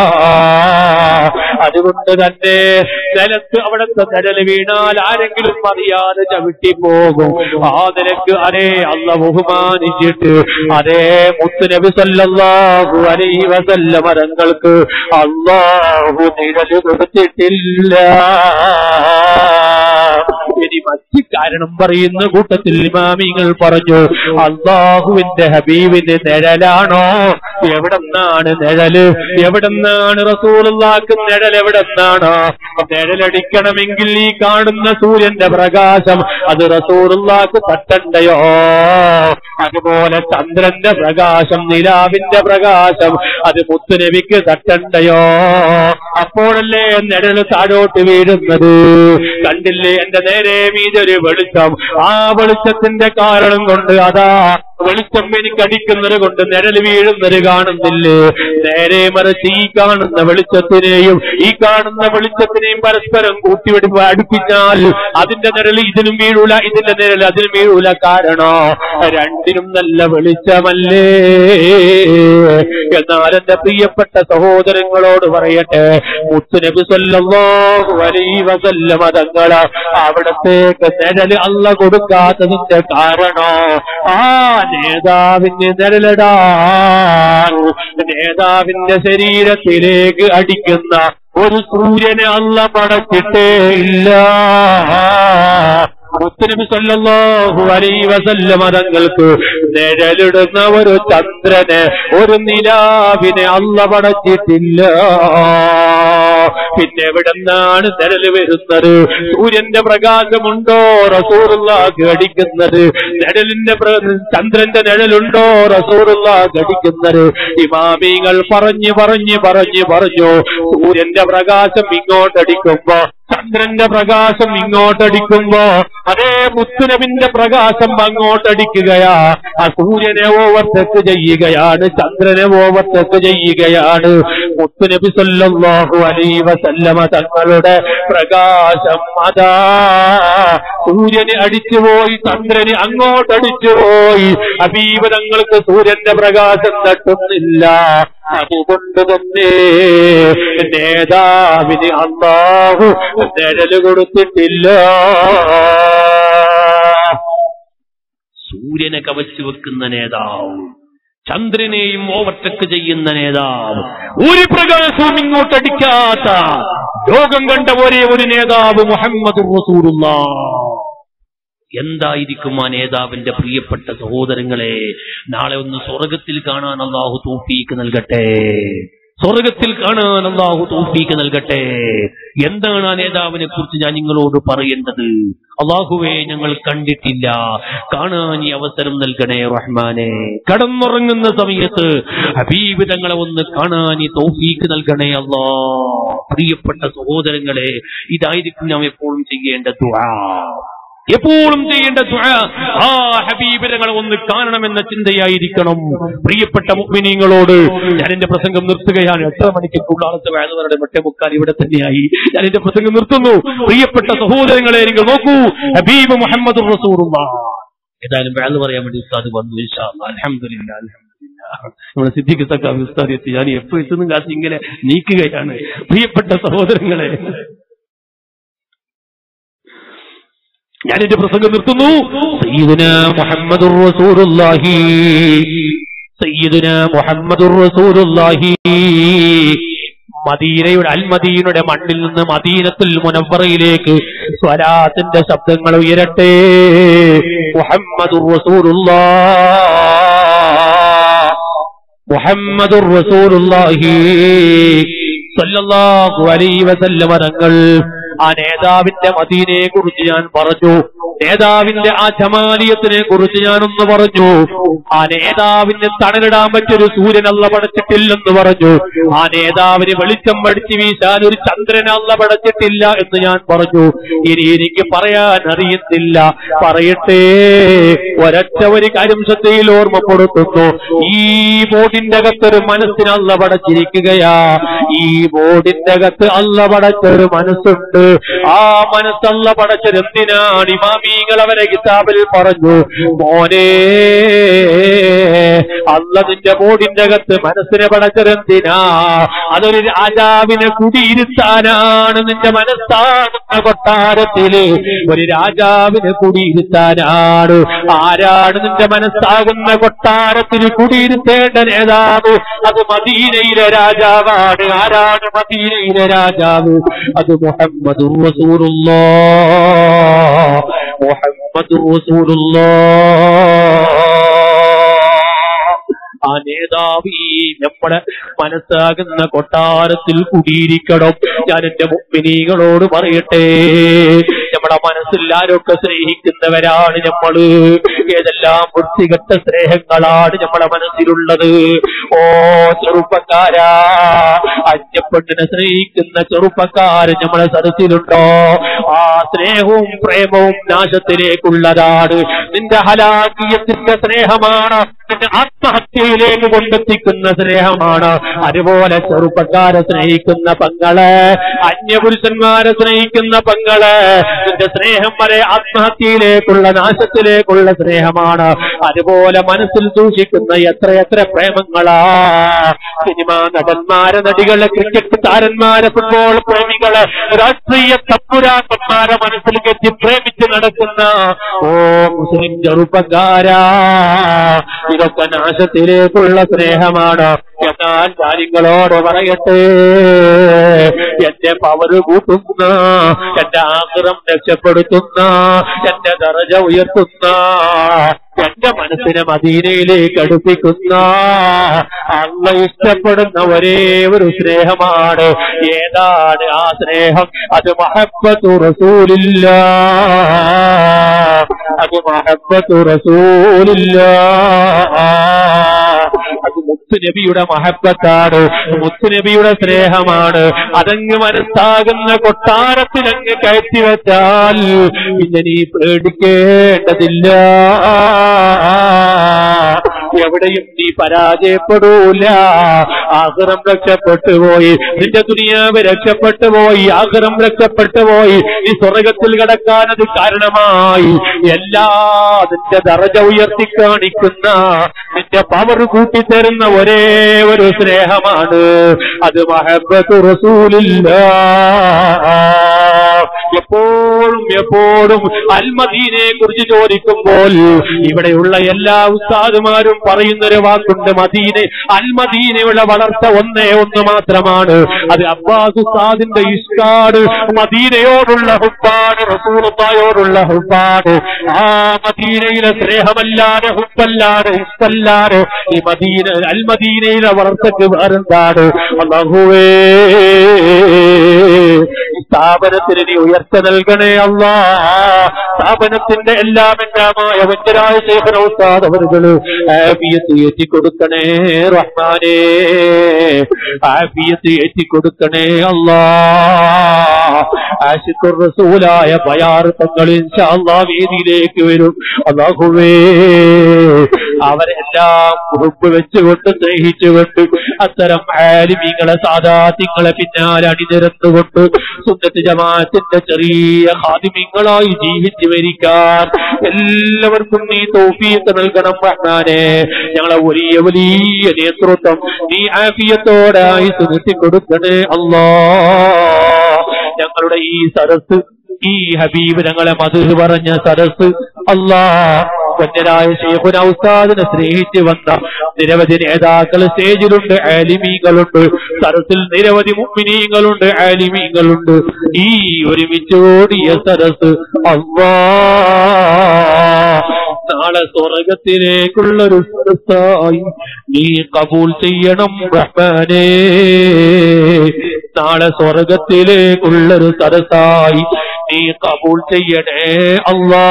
അതുകൊണ്ട് തന്നെ നിലത്ത് അവിടുത്തെ നിഴല് വീണാൽ ആരെങ്കിലും അറിയാതെ ചവിട്ടിപ്പോകും ആ നിലക്ക് അതേ അല്ല ബഹുമാനിച്ചിട്ട് അതേ മുത്തുനബി സല്ലല്ലാഹു അലൈഹി വസല്ല മരങ്ങൾക്ക് അള്ളാഹു നിഴല് കൊടുത്തിട്ടില്ല ഇനി മറ്റ് കാരണം പറയുന്ന കൂട്ടത്തിൽ ഇമാമിങ്ങൾ പറഞ്ഞു അള്ളാഹുവിന്റെ ഹബീബിന്റെ നിഴലാണോ എവിടെന്നാണ് നിഴല് എവിടെന്നാണ് റസൂലുള്ളാക്ക് നിഴൽ എവിടെന്നാണോ നിഴലടിക്കണമെങ്കിൽ ഈ കാണുന്ന സൂര്യന്റെ പ്രകാശം അത് റസൂലുള്ളാക്ക് തട്ടണ്ടയോ അതുപോലെ ചന്ദ്രന്റെ പ്രകാശം നിലാവിന്റെ പ്രകാശം അത് മുത്തുനബിക്ക് തട്ടണ്ടയോ അപ്പോഴല്ലേ നിഴല് താഴോട്ട് വീഴുന്നത് കണ്ടില്ലേ എന്റെ നേരെ മീതൊരു വെളിച്ചം ആ വെളിച്ചത്തിന്റെ കാരണം കൊണ്ട് അതാ വെളിച്ചം എനിക്ക് അടിക്കുന്നത് കൊണ്ട് നിഴല് വീഴുന്നത് കാണുന്നില്ലേ നേരെ മറിച്ച് ഈ കാണുന്ന വെളിച്ചത്തിനെയും ഈ കാണുന്ന വെളിച്ചത്തിനെയും പരസ്പരം കൂട്ടിവിടി അടുപ്പിച്ചാൽ അതിന്റെ നിഴല് ഇതിനും വീഴൂല ഇതിന്റെ നിഴല് അതിനും വീഴൂല കാരണോ രണ്ടിനും നല്ല വെളിച്ചമല്ലേ എന്നാൽ എന്റെ പ്രിയപ്പെട്ട സഹോദരങ്ങളോട് പറയട്ടെ മുത്തുനബി സല്ലല്ലാഹു അലൈഹി വസല്ലമ തങ്ങൾ അവിടത്തേക്ക് നിഴല് അല്ല കൊടുക്കാത്തതിന്റെ കാരണോ ആ നേതാവിന് നിഴലിടാ നേതാവിന്റെ ശരീരത്തിലേക്ക് അടിക്കുന്ന ഒരു സൂര്യനെ അല്ല പടച്ചിട്ടേ ഇല്ല മുത്തനബി സല്ലല്ലാഹു അലൈഹി വസല്ലമ തങ്ങൾക്ക് നിഴലിടുന്ന ഒരു ചന്ദ്രനെ ഒരു നിലാവിനെ അല്ല പടച്ചിട്ടില്ല പിന്നെ എവിടെന്നാണ് നിഴല് വരുന്നത് സൂര്യന്റെ പ്രകാശമുണ്ടോ റസൂറുള്ളാക്ക് അടിക്കുന്നത് നിഴലിന്റെ പ്ര- ചന്ദ്രന്റെ നിഴലുണ്ടോ റസൂറുള്ളാക്ക് അടിക്കുന്നത് ഇമാമികൾ പറഞ്ഞു പറഞ്ഞു പറഞ്ഞു പറഞ്ഞു സൂര്യന്റെ പ്രകാശം ഇങ്ങോട്ടടിക്കുമ്പോ ചന്ദ്രന്റെ പ്രകാശം ഇങ്ങോട്ടടിക്കുമ്പോ അതേ മുത്തുനബിന്റെ പ്രകാശം അങ്ങോട്ടടിക്കുകയാ ആ സൂര്യനെ ഓവർടേക്ക് ചെയ്യുകയാണ് ചന്ദ്രനെ ഓവർടേക്ക് ചെയ്യുകയാണ് മുത്തുനബി സല്ലല്ലാഹു അലൈഹി വസല്ലമ തങ്ങളുടെ പ്രകാശം അതാ സൂര്യന് അടിച്ചുപോയി ചന്ദ്രന് അങ്ങോട്ടടിച്ചുപോയി അബീബ തങ്ങൾക്ക് സൂര്യന്റെ പ്രകാശം തട്ടുന്നില്ല അതുകൊണ്ട് തന്നെ നേതാവിന് അള്ളാഹു നിഴല് കൊടുത്തിട്ടില്ല സൂര്യനെ കവച്ചു വെക്കുന്ന നേതാവ് ചന്ദ്രനെയും ഓവർടേക്ക് ചെയ്യുന്ന നേതാവ് ഒരു പ്രകാശവും ഇങ്ങോട്ടടിക്കാത്ത ലോകം കണ്ട ഒരേ ഒരു നേതാവ് മുഹമ്മദ് റസൂലുള്ള എന്തായിരിക്കും ആ നേതാവിന്റെ പ്രിയപ്പെട്ട സഹോദരങ്ങളെ നാളെ ഒന്ന് സ്വർഗത്തിൽ കാണാൻ അള്ളാഹു തൂഫീക്ക് നൽകട്ടെ സ്വർഗത്തിൽ കാണാൻ അള്ളാഹു തൗഫീക്ക് നൽകട്ടെ എന്താണ് ആ നേതാവിനെ കുറിച്ച് ഞാൻ നിങ്ങളോട് പറയേണ്ടത് അള്ളാഹുവെ ഞങ്ങൾ കണ്ടിട്ടില്ല കാണാൻ ഈ അവസരം നൽകണേ റഹ്മാനെ കടന്നുറങ്ങുന്ന സമയത്ത് ഹബീബ് തങ്ങളെ ഒന്ന് കാണാൻ ഈ തൗഫീക്ക് നൽകണേ അല്ലാ പ്രിയപ്പെട്ട സഹോദരങ്ങളെ ഇതായിരിക്കും നാം എപ്പോഴും ചെയ്യേണ്ട ദുആ എപ്പോഴും ചെയ്യേണ്ട ദുആ ആ ഹബീബിരങ്ങളെ ഒന്ന് കാണണമെന്ന ചിന്തയായിരിക്കണം പ്രിയപ്പെട്ട മുഅ്മിനീങ്ങളോട് ഞാൻ എന്റെ പ്രസംഗം നിർത്തുകയാണ് എത്ര മണിക്ക് കുള്ളാളത്തെ വേണവരുടെ മറ്റേ മുക്കാൽ ഇവിടെ തന്നെയായി ഞാൻ എന്റെ പ്രസംഗം നിർത്തുന്നു പ്രിയപ്പെട്ട സഹോദരങ്ങളെ നിങ്ങൾ നോക്കൂ ഹബീബ് മുഹമ്മദ് റസൂറുള്ള ഏതായാലും വേണമെന്ന് പറയാൻ വേണ്ടി ഉസ്താദ് വന്നു ഇൻഷാ അല്ലാഹ്. അൽഹംദുലില്ലാ അൽഹംദുലില്ലാ. നമ്മുടെ സിദ്ദിഖ് സക്കാബ് ഉസ്താദ് എത്തി ഞാൻ എപ്പോ എത്തുന്നു കാശ് ഇങ്ങനെ നീക്കുകയാണ് പ്രിയപ്പെട്ട സഹോദരങ്ങളെ ഞാൻ എന്റെ പ്രസംഗം നിർത്തുന്നു സയ്യിദുന മുഹമ്മദുർ റസൂലുള്ളാഹി സയ്യിദുന മുഹമ്മദുർ റസൂലുള്ളാഹി മദീനയുടെ അൽമദീനയുടെ മണ്ണിൽ നിന്ന് മദീനത്തുൽ മുനവ്വറയിലേക്ക് സ്വലാത്തിന്റെ ശബ്ദങ്ങൾ ഉയരട്ടെ മുഹമ്മദുർ റസൂലുള്ളാഹ് മുഹമ്മദുർ റസൂലുള്ളാഹി സല്ലല്ലാഹു അലൈഹി വസല്ലമ തങ്ങൾ ആ നേതാവിന്റെ മദീനയെ കുറിച്ച് ഞാൻ പറഞ്ഞു നേതാവിന്റെ ആ ജമാലിയത്തിനെ കുറിച്ച് ഞാനൊന്ന് പറഞ്ഞു ആ നേതാവിന് തണലിടാൻ പറ്റൊരു സൂര്യൻ അല്ല പടച്ചിട്ടില്ലെന്ന് പറഞ്ഞു ആ നേതാവിന് വെളിച്ചം പഠിച്ച് വീശാൻ ഒരു ചന്ദ്രൻ അല്ല പടച്ചിട്ടില്ല എന്ന് ഞാൻ പറഞ്ഞു ഇനി എനിക്ക് പറയാൻ അറിയുന്നില്ല പറയട്ടെ ഒരൊറ്റ ഒരു കാര്യം ശ്രദ്ധയിൽ ഓർമ്മപ്പെടുത്തുന്നു ഈ ബോർഡിന്റെ അകത്തൊരു മനസ്സിന് അല്ല പടച്ചിരിക്കുകയാ ഈ ബോർഡിന്റെ അകത്ത് അല്ല പടച്ചൊരു മനസ്സുണ്ട് ആ മനസ്സല്ല പടച്ചത് എന്തിനാണ് ഇമാമീങ്ങൾ അവരെ കിതാബിൽ പറഞ്ഞു മോനെ അല്ല നിന്റെ ബോർഡിന്റെ അകത്ത് മനസ്സിനെ പടച്ചത് എന്തിനാ അതൊരു രാജാവിനെ കുടിയിരുത്താനാണ് നിന്റെ മനസ്സാകുന്ന കൊട്ടാരത്തില് ഒരു രാജാവിനെ കുടിയിരുത്താനാണ് ആരാണ് നിന്റെ മനസ്സാകുന്ന കൊട്ടാരത്തിന് കുടിയിരുത്തേണ്ട നേതാവ് അത് മദീനയിലെ രാജാവാണ് ആരാണ് മദീനയിലെ രാജാവ് അത് മുഹമ്മദ് റസൂലുള്ള മുഹമ്മദ് റസൂലുള്ള ആ നേതാവ് ഈ നമ്മുടെ മനസ്സാകുന്ന കൊട്ടാരത്തിൽ കുടിയിരിക്കണം ഞാൻ എന്റെ മുമ്പിനീകളോട് പറയട്ടെ നമ്മുടെ മനസ്സിൽ ആരൊക്കെ സ്നേഹിക്കുന്നവരാണ് നമ്മള് ഏതെല്ലാം വൃത്തികെട്ട സ്നേഹങ്ങളാണ് നമ്മുടെ മനസ്സിലുള്ളത് ഓ ചെറുപ്പക്കാരാ അന്യപ്പെട്ടിനെ സ്നേഹിക്കുന്ന ചെറുപ്പക്കാര് നമ്മളെ സദസ്സിലുണ്ടോ ആ സ്നേഹവും പ്രേമവും നാശത്തിലേക്കുള്ളതാണ് നിന്റെ ഹലാക്കിയത്തിന്റെ സ്നേഹമാണ് നിന്റെ ആത്മഹത്യയിലേക്ക് കൊണ്ടെത്തിക്കുന്ന സ്നേഹമാണ് അതുപോലെ ചെറുപ്പക്കാരെ സ്നേഹിക്കുന്ന പങ്ങളെ അന്യപുരുഷന്മാരെ സ്നേഹിക്കുന്ന പങ്ങളെ നിന്റെ സ്നേഹം വരെ ആത്മഹത്യയിലേക്കുള്ള നാശത്തിലേക്കുള്ള സ്നേഹമാണ് അതുപോലെ മനസ്സിൽ സൂക്ഷിക്കുന്ന എത്രയെത്ര പ്രേമങ്ങളാ സിനിമാ നടന്മാരെ നടികളെ ക്രിക്കറ്റ് താരന്മാരെ ഫുട്ബോൾ പ്രേമികളെ രാഷ്ട്രീയ തപ്പുരാക്കന്മാരെ മനസ്സിൽ കെട്ടി പ്രേമിച്ച് നടക്കുന്ന ഓ മുസ്ലിം ചെറുപ്പക്കാരാ ഇതൊക്കെ നാശത്തിലേക്കുള്ള സ്നേഹമാണ് എന്നാൽ കാര്യങ്ങളോട് പറയട്ടെ എന്റെ പവറ് കൂട്ടുന്ന എന്റെ ആഗ്രഹം രക്ഷപ്പെടുത്തുന്ന എന്റെ ദറജ ഉയർത്തുന്ന എന്റെ മനസ്സിനെ മദീനയിലേക്ക് അടുപ്പിക്കുന്ന അള്ള ഇഷ്ടപ്പെടുന്ന ഒരേ ഒരു സ്നേഹമാണ് ഏതാണ് ആ സ്നേഹം അത് മഹബത്തു റസൂലില്ല അത് മഹബത്തു റസൂലില്ല അത് മുത്തുനബിയുടെ മഹബത്താണ് മുത്തുനബിയുടെ സ്നേഹമാണ് അതങ്ങ് മനസ്സാകുന്ന കൊട്ടാരത്തിൽ അങ്ങ് കയറ്റി വെച്ചാൽ പിന്നെ നീ പേടിക്കേണ്ടതില്ല എവിടെയും നീ പരാജയപ്പെടൂല ആഹ്റം രക്ഷപ്പെട്ടു പോയി നിന്റെ ദുനിയാവ് രക്ഷപ്പെട്ടു പോയി ആഹ്റം രക്ഷപ്പെട്ടു പോയി നീ സ്വർഗത്തിൽ കടക്കാൻ അത് കാരണമായി എല്ലാ നിന്റെ ദറജ ഉയർത്തി കാണിക്കുന്ന നിന്റെ പവർ കൂട്ടിത്തരുന്ന ഒരേ ഒരു സ്നേഹമാണ് അത് മഹബത്ത് റസൂലില്ല എപ്പോഴും എപ്പോഴും അൽമദീനെ കുറിച്ച് ചോദിക്കുമ്പോൾ ഇവിടെയുള്ള എല്ലാ ഉസ്താദുമാരും പറയുന്നൊരു വാക്കുണ്ട് മദീന അൽമദീനയുടെ വളർച്ച ഒന്നേ ഒന്ന് മാത്രമാണ് അത് അബ്ബാസ് ഉസ്താദിന്റെ ഇഷ്കാട് മദീനയോടുള്ള ഹുബാണ് റസൂറുബായോടുള്ള ഹുബാണ് ആ മദീനയിലെ സ്നേഹമല്ലാതെ ഹുബല്ലാതെ ഇഷ്ടല്ലാതെ ഈ മദീന അൽമദീനയിലെ വളർച്ചക്ക് വേറെന്താണ് അള്ളാഹുവേ ഈ സ്ഥാപനത്തിന് നീ ഉയർച്ച നൽകണേ അല്ലാ സ്ഥാപനത്തിന്റെ എല്ലാം എല്ലാമായ വഞ്ചരായ ശേഖര ഉസ്താദ് അവരുകള് ആഫിയത്ത് ഏറ്റി കൊടുക്കണേ റഹ്മാനേ ആഫിയത്ത് ഏറ്റി കൊടുക്കണേ അല്ലാ ആശിഖുർ റസൂലായ ബയാർ തങ്ങൾ ഇൻഷാ അല്ലാ വേദിയിലേക്ക് വരും അല്ലാഹുവേ അവരെല്ലാം ഉറുപ്പ് വെച്ചുകൊണ്ട് സ്നേഹിച്ചുകൊണ്ട് അത്തരം ആലിമികളെ സാധാത്യങ്ങളെ പിന്നാലെ അണിനിരന്നുകൊണ്ട് സുന്നത്ത് ജമാഅത്തിന്റെ ചെറിയ ഹാദിമ്യങ്ങളായി ജീവിച്ചു വരിക്കാൻ എല്ലാവർക്കും നീ തൗഫീഖ് നൽകണം റഹ്മാനെ ഞങ്ങളെ വലിയ വലിയ നേതൃത്വം നീ ആഫിയത്തോടായി നിർത്തി കൊടുക്കണേ അല്ലാ ഞങ്ങളുടെ ഈ സരസ് ഈ ഹബീബ് ഞങ്ങളെ മധു പറഞ്ഞ സരസ് അല്ലാ കൊഞ്ഞരായ ഷെയ്ഖുന ഉസ്താദിനെ സ്നേഹിച്ച് വന്ന നിരവധി നേതാക്കൾ സ്റ്റേജിലുണ്ട് ആലിമീങ്ങളുണ്ട് സരസിൽ നിരവധി മുമ്മിനീങ്ങളുണ്ട് ആലിമീങ്ങളുണ്ട് ഈ ഒരുമിച്ച് ഓടിയ സരസ് അള്ളാ നാളെ സ്വർഗത്തിലേക്കുള്ളൊരു സരസായി നീ കബൂൽ ചെയ്യണം റഹ്മാനേ നാളെ സ്വർഗത്തിലേക്കുള്ളൊരു സരസായി നീ കബൂൽ ചെയ്യണേ അല്ലാ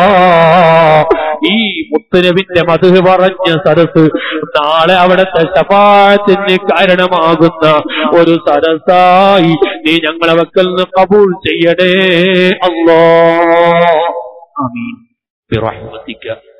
ഈ മുത്തനബിന്റെ മധു പറഞ്ഞ സരസ് നാളെ അവിടുത്തെ ശപാത്തിന് കാരണമാകുന്ന ഒരു സരസായി നീ ഞങ്ങളെ വക്കൽ നിന്ന് കബൂൽ ചെയ്യണേ അല്ലാ ആമീൻ برحمتك